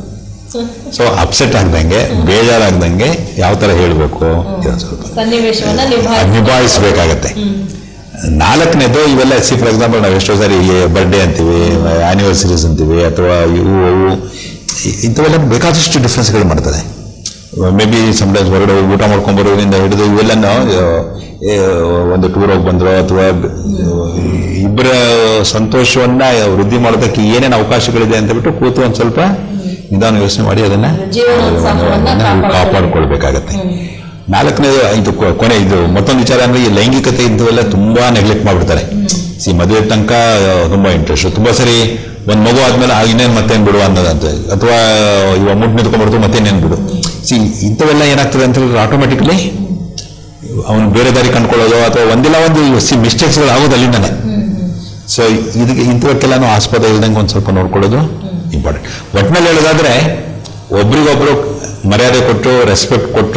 ಸೊ ಅಪ್ಸೆಟ್ ಆಗ್ದಂಗೆ ಬೇಜಾರಾಗ್ದಂಗೆ ಯಾವ ತರ ಹೇಳ್ಬೇಕು ಇದೊಂದ್ ಸ್ವಲ್ಪ ಸನ್ನಿವೇಶವನ್ನ ಅದ್ ನಿಭಾಯಿಸ ನಿಭಾಯಿಸ್ಬೇಕಾಗತ್ತೆ ನಾಲ್ಕನೇದು ಇವೆಲ್ಲ ಸಿ ಫಾರ್ ಎಕ್ಸಾಂಪಲ್ ನಾವು ಎಷ್ಟೋ ಸಾರಿ ಬರ್ಡೇ ಅಂತೀವಿ ಆನಿವರ್ಸರೀಸ್ ಅಂತೀವಿ ಅಥವಾ ಇವು ಅವು ಇ- ಇಂಥವೆಲ್ಲ ಬೇಕಾದಷ್ಟು ಡಿಫ್ರೆನ್ಸ್ಗಳು ಮಾಡ್ತದೆ ಮೇ ಬಿ ಸಮ್ಟೈಮ್ಸ್ ಹೊರಗಡೆ ಹೋಗಿ ಊಟ ಮಾಡ್ಕೊಂಡ್ ಬರೋದ್ರಿಂದ ಹಿಡಿದು ಇವೆಲ್ಲನೂ ಆ, ಆ, ಒಂದು ಟೂರ್ ಹೋಗಿ ಬಂದ್ರು ಅಥವಾ ಇಬ್ಬರ ಸಂತೋಷವನ್ನ ವೃದ್ಧಿ ಮಾಡೋದಕ್ಕೆ ಏನೇನು ಅವಕಾಶಗಳಿದೆ ಅಂತ ಬಿಟ್ಟು ಕೂತು ಒಂದ್ ಸ್ವಲ್ಪ ನಿಧಾನ ಯೋಚನೆ ಮಾಡಿ ಅದನ್ನ ಜೀವನೋತ್ಸಾಹವನ್ನ ಅದನ್ನ ಕಾಪಾಡ್ಕೊಳ್ಬೇಕಾಗತ್ತೆ ನಾಲ್ಕನೇದು ಇದು ಕೊ- ಕೊನೆ ಇದು ಮತ್ತೊಂದು ವಿಚಾರ ಅಂದ್ರೆ ಈ ಲೈಂಗಿಕತೆ ಇಂಥವೆಲ್ಲ ತುಂಬಾ ನೆಗ್ಲೆಕ್ಟ್ ಮಾಡ್ಬಿಡ್ತಾರೆ ಸಿ ಮದುವೆ ತನಕ ಆ, ತುಂಬಾ ಇಂಟ್ರೆಸ್ಟ್ ತುಂಬಾ ಸರಿ ಒಂದ್ ಮಗು ಆದ್ಮೇಲೆ ಆ, ಇನ್ನೇನ್ ಮತ್ತೇನ್ ಬಿಡು ಅನ್ನೋದಂತ ಅಥವಾ ಇವಾಗ ಮುಟ್ಟು ನಿಂತ್ಕೊಂಡ್ಬಿಡ್ತು ಮತ್ತೇನೇನ್ ಬಿಡು ಸಿ ಇಂಥವೆಲ್ಲ ಏನಾಗ್ತದೆ ಅಂತ ಹೇಳಿದ್ರೆ ಆಟೋಮೆಟಿಕ್ಲಿ ಅವನು ಬೇರೆ ದಾರಿ ಕಂಡ್ಕೊಳ್ಳೋದು ಅಥವಾ ಒಂದಿಲ್ಲ ಒಂದು ಸಿ ಮಿಸ್ಟೇಕ್ಸ್ಗಳು ಆಗೋದು ಅಲ್ಲಿಂದಾನೆ ಸೊ ಇದಕ್ಕೆ ಇಂಥವಕ್ಕೆಲ್ಲಾನು ಆಸ್ಪದ ಇಲ್ದಂಗೆ ಒಂದು ಸ್ವಲ್ಪ ನೋಡ್ಕೊಳ್ಳೋದು ಇಂಪಾರ್ಟೆಂಟ್ ಒಟ್ಟಿನಲ್ಲಿ ಹೇಳೋದಾದ್ರೆ ಒಬ್ರಿಗೊಬ್ರು ಮರ್ಯಾದೆ ಕೊಟ್ಟು ರೆಸ್ಪೆಕ್ಟ್ ಕೊಟ್ಟು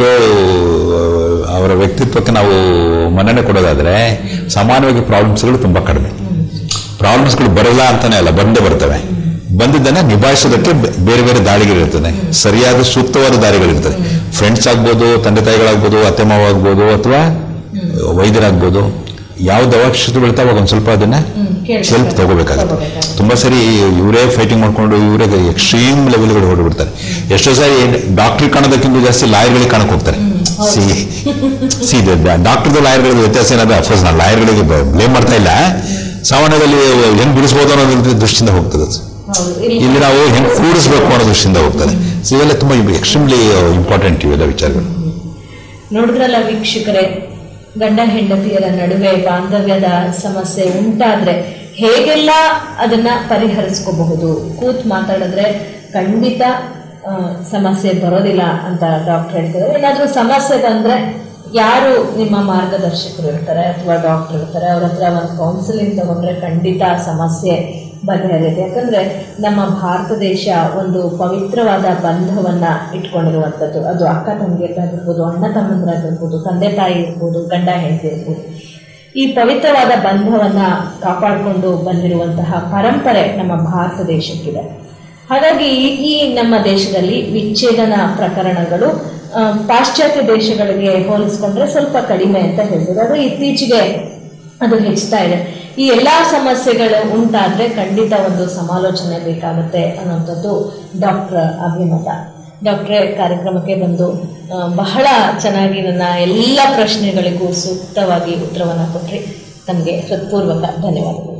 ಅವರ ವ್ಯಕ್ತಿತ್ವಕ್ಕೆ ನಾವು ಮನ್ನಣೆ ಕೊಡೋದಾದ್ರೆ ಸಮಾನವಾಗಿ ಪ್ರಾಬ್ಲಮ್ಸ್ಗಳು ತುಂಬಾ ಕಡಿಮೆ ಪ್ರಾಬ್ಲಮ್ಸ್ಗಳು ಬರಲ್ಲ ಅಂತಾನೆ ಅಲ್ಲ ಬಂದೇ ಬರ್ತವೆ ಬಂದಿದ್ದನ್ನ ನಿಭಾಯಿಸೋದಕ್ಕೆ ಬೆ- ಬೇರೆ ಬೇರೆ ದಾರಿಗಳಿರ್ತದೆ ಸರಿಯಾದ ಸೂಕ್ತವಾದ ದಾರಿಗಳಿರ್ತದೆ ಫ್ರೆಂಡ್ಸ್ ಆಗ್ಬೋದು ತಂದೆ ತಾಯಿಗಳಾಗ್ಬೋದು ಅತ್ತೆ ಮಾವ ಆಗ್ಬೋದು ಅಥವಾ ವೈದ್ಯರಾಗ್ಬೋದು ಯಾವ್ದು ಅವಶ್ಯಕತೆ ಬೀಳ್ತಾವ ಒಂದು ಸ್ವಲ್ಪ ಅದನ್ನ ಕೇಳ್ಬೇಕು. ಹೆಲ್ಪ್ ತಗೋಬೇಕಾಗುತ್ತೆ ತಗೋಬೇಕಾಗುತ್ತೆ. ತುಂಬಾ ಸರಿ ಇವರೇ ಫೈಟಿಂಗ್ ಮಾಡ್ಕೊಂಡು ಇವರೇ ಎಕ್ಸ್ಟ್ರೀಮ್ ಲೆವೆಲ್ಗಳು ಹೊರಡ್ಬಿಡ್ತಾರೆ ಎಷ್ಟೋ ಸಾರಿ ಡಾಕ್ಟ್ರಿಗೆ ಕಾಣೋದಕ್ಕಿಂತ ಜಾಸ್ತಿ ಲಾಯರ್ಗಳಿಗೆ ಕಾಣಕ್ ಹೋಗ್ತಾರೆ ಹೌದು. ಸಿ ಸಿ ಡಾಕ್ಟರ್ದು ಲಾಯರ್ಗಳಿಗೆ ವ್ಯತ್ಯಾಸ ಏನಾದ್ರೆ ಅಫ್ಕೋರ್ಸ್ ನಾನು ಲಾಯರ್ಗಳಿಗೆ ಬ್ಲೇಮ್ ಮಾಡ್ತಾ ಇಲ್ಲ ಸಾಮಾನ್ಯದಲ್ಲಿ ಹೆಂಗ್ ಬಿಡಿಸ್ಬೋದು ಅನ್ನೋದ್ರ ದೃಷ್ಟಿಯಿಂದ ಹೋಗ್ತದೆ ಅದು. ಹೌದು ಇಲ್ಲಿ ಇಲ್ಲಿ ನಾವು ಹೆಂಗ್ ಕೂಡಿಸ್ಬೇಕು ಅನ್ನೋ ದೃಷ್ಟಿಯಿಂದ ಹೋಗ್ತದೆ ಸೊ ಇವೆಲ್ಲ ತುಂಬಾ ಎಕ್ಸ್ಟ್ರೀಮ್ಲಿ ಇಂಪಾರ್ಟೆಂಟ್ ಇವೆಲ್ಲ ವಿಚಾರಗಳು ನೋಡಿದ್ರಲ್ಲ ವೀಕ್ಷಕರೇ ಗಂಡ ಹೆಂಡತಿಯರ ನಡುವೆ ಬಾಂಧವ್ಯದ ಸಮಸ್ಯೆ ಉಂಟಾದ್ರೆ ಹೇಗೆಲ್ಲ ಅದನ್ನ ಪರಿಹರಿಸ್ಕೋಬಹುದು ಕೂತ್ ಮಾತಾಡಿದ್ರೆ ಖಂಡಿತ ಆ, ಸಮಸ್ಯೆ ಬರೋದಿಲ್ಲ ಅಂತ ಡಾಕ್ಟರ್ ಹೇಳ್ತಿದ್ದಾರೆ ಏನಾದ್ರೂ ಸಮಸ್ಯೆ ಬಂದ್ರೆ ಯಾರು ನಿಮ್ಮ ಮಾರ್ಗದರ್ಶಕರು ಇರ್ತಾರೆ ಅಥವಾ ಡಾಕ್ಟರ್ ಇರ್ತಾರೆ ಅವ್ರ ಹತ್ರ ಒಂದು ಕೌನ್ಸಿಲಿಂಗ್ ತಗೊಂಡ್ರೆ ಖಂಡಿತ ಆ ಸಮಸ್ಯೆ ಬಗೆಹರಿಯುತ್ತೆ ಯಾಕಂದ್ರೆ ನಮ್ಮ ಭಾರತ ದೇಶ ಒಂದು ಪವಿತ್ರವಾದ ಬಂಧವನ್ನ ಇಟ್ಕೊಂಡಿರುವಂಥದ್ದು ಅದು ಅಕ್ಕ ತಂಗಿಯರಾಗಿರ್ಬೋದು ಅಣ್ಣ ತಮ್ಮಂದಿರಾಗಿರ್ಬೋದು ತಂದೆ ತಾಯಿ ಇರ್ಬೋದು ಗಂಡ ಹೆಂಡತಿ ಇರ್ಬೋದು ಈ ಪವಿತ್ರವಾದ ಬಂಧವನ್ನ ಕಾಪಾಡಿಕೊಂಡು ಬಂದಿರುವಂತಹ ಪರಂಪರೆ ನಮ್ಮ ಭಾರತ ದೇಶಕ್ಕಿದೆ ಹಾಗಾಗಿ ಈ- ಈ ನಮ್ಮ ದೇಶದಲ್ಲಿ ವಿಚ್ಛೇದನ ಪ್ರಕರಣಗಳು ಆ, ಪಾಶ್ಚಾತ್ಯ ದೇಶಗಳಿಗೆ ಹೋಲಿಸ್ಕೊಂಡ್ರೆ ಸ್ವಲ್ಪ ಕಡಿಮೆ ಅಂತ ಹೇಳ್ಬೋದು ಅದು ಇತ್ತೀಚೆಗೆ ಅದು ಹೆಚ್ಚುತ್ತಾ ಇದೆ ಈ ಎಲ್ಲಾ ಸಮಸ್ಯೆಗಳು ಉಂಟಾದ್ರೆ ಖಂಡಿತ ಒಂದು ಸಮಾಲೋಚನೆ ಬೇಕಾಗುತ್ತೆ ಅನ್ನೋಂಥದ್ದು ಡಾಕ್ಟರ್ ಅಭಿಮತ ಡಾಕ್ಟ್ರೇ ಕಾರ್ಯಕ್ರಮಕ್ಕೆ ಬಂದು ಆ, ಬಹಳ ಚೆನ್ನಾಗಿ ನನ್ನ ಎಲ್ಲ ಪ್ರಶ್ನೆಗಳಿಗೂ ಸೂಕ್ತವಾಗಿ ಉತ್ತರವನ್ನು ಕೊಟ್ರಿ ತಮಗೆ ಹೃತ್ಪೂರ್ವಕ ಧನ್ಯವಾದಗಳು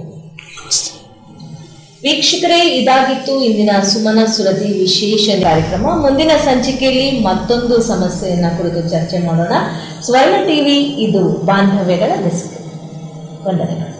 ವೀಕ್ಷಕರೇ ಇದಾಗಿತ್ತು ಇಂದಿನ ಸುಮನ ಸುರತಿ ವಿಶೇಷ ಕಾರ್ಯಕ್ರಮ ಮುಂದಿನ ಸಂಚಿಕೆಯಲ್ಲಿ ಮತ್ತೊಂದು ಸಮಸ್ಯೆಯನ್ನ ಕುರಿತು ಚರ್ಚೆ ಮಾಡೋಣ ಸ್ವರ್ಣ ಟಿವಿ ಇದು ಬಾಂಧವ್ಯಗಳ ಡಿಸ್ಕ್ ವಂದನೆಗಳು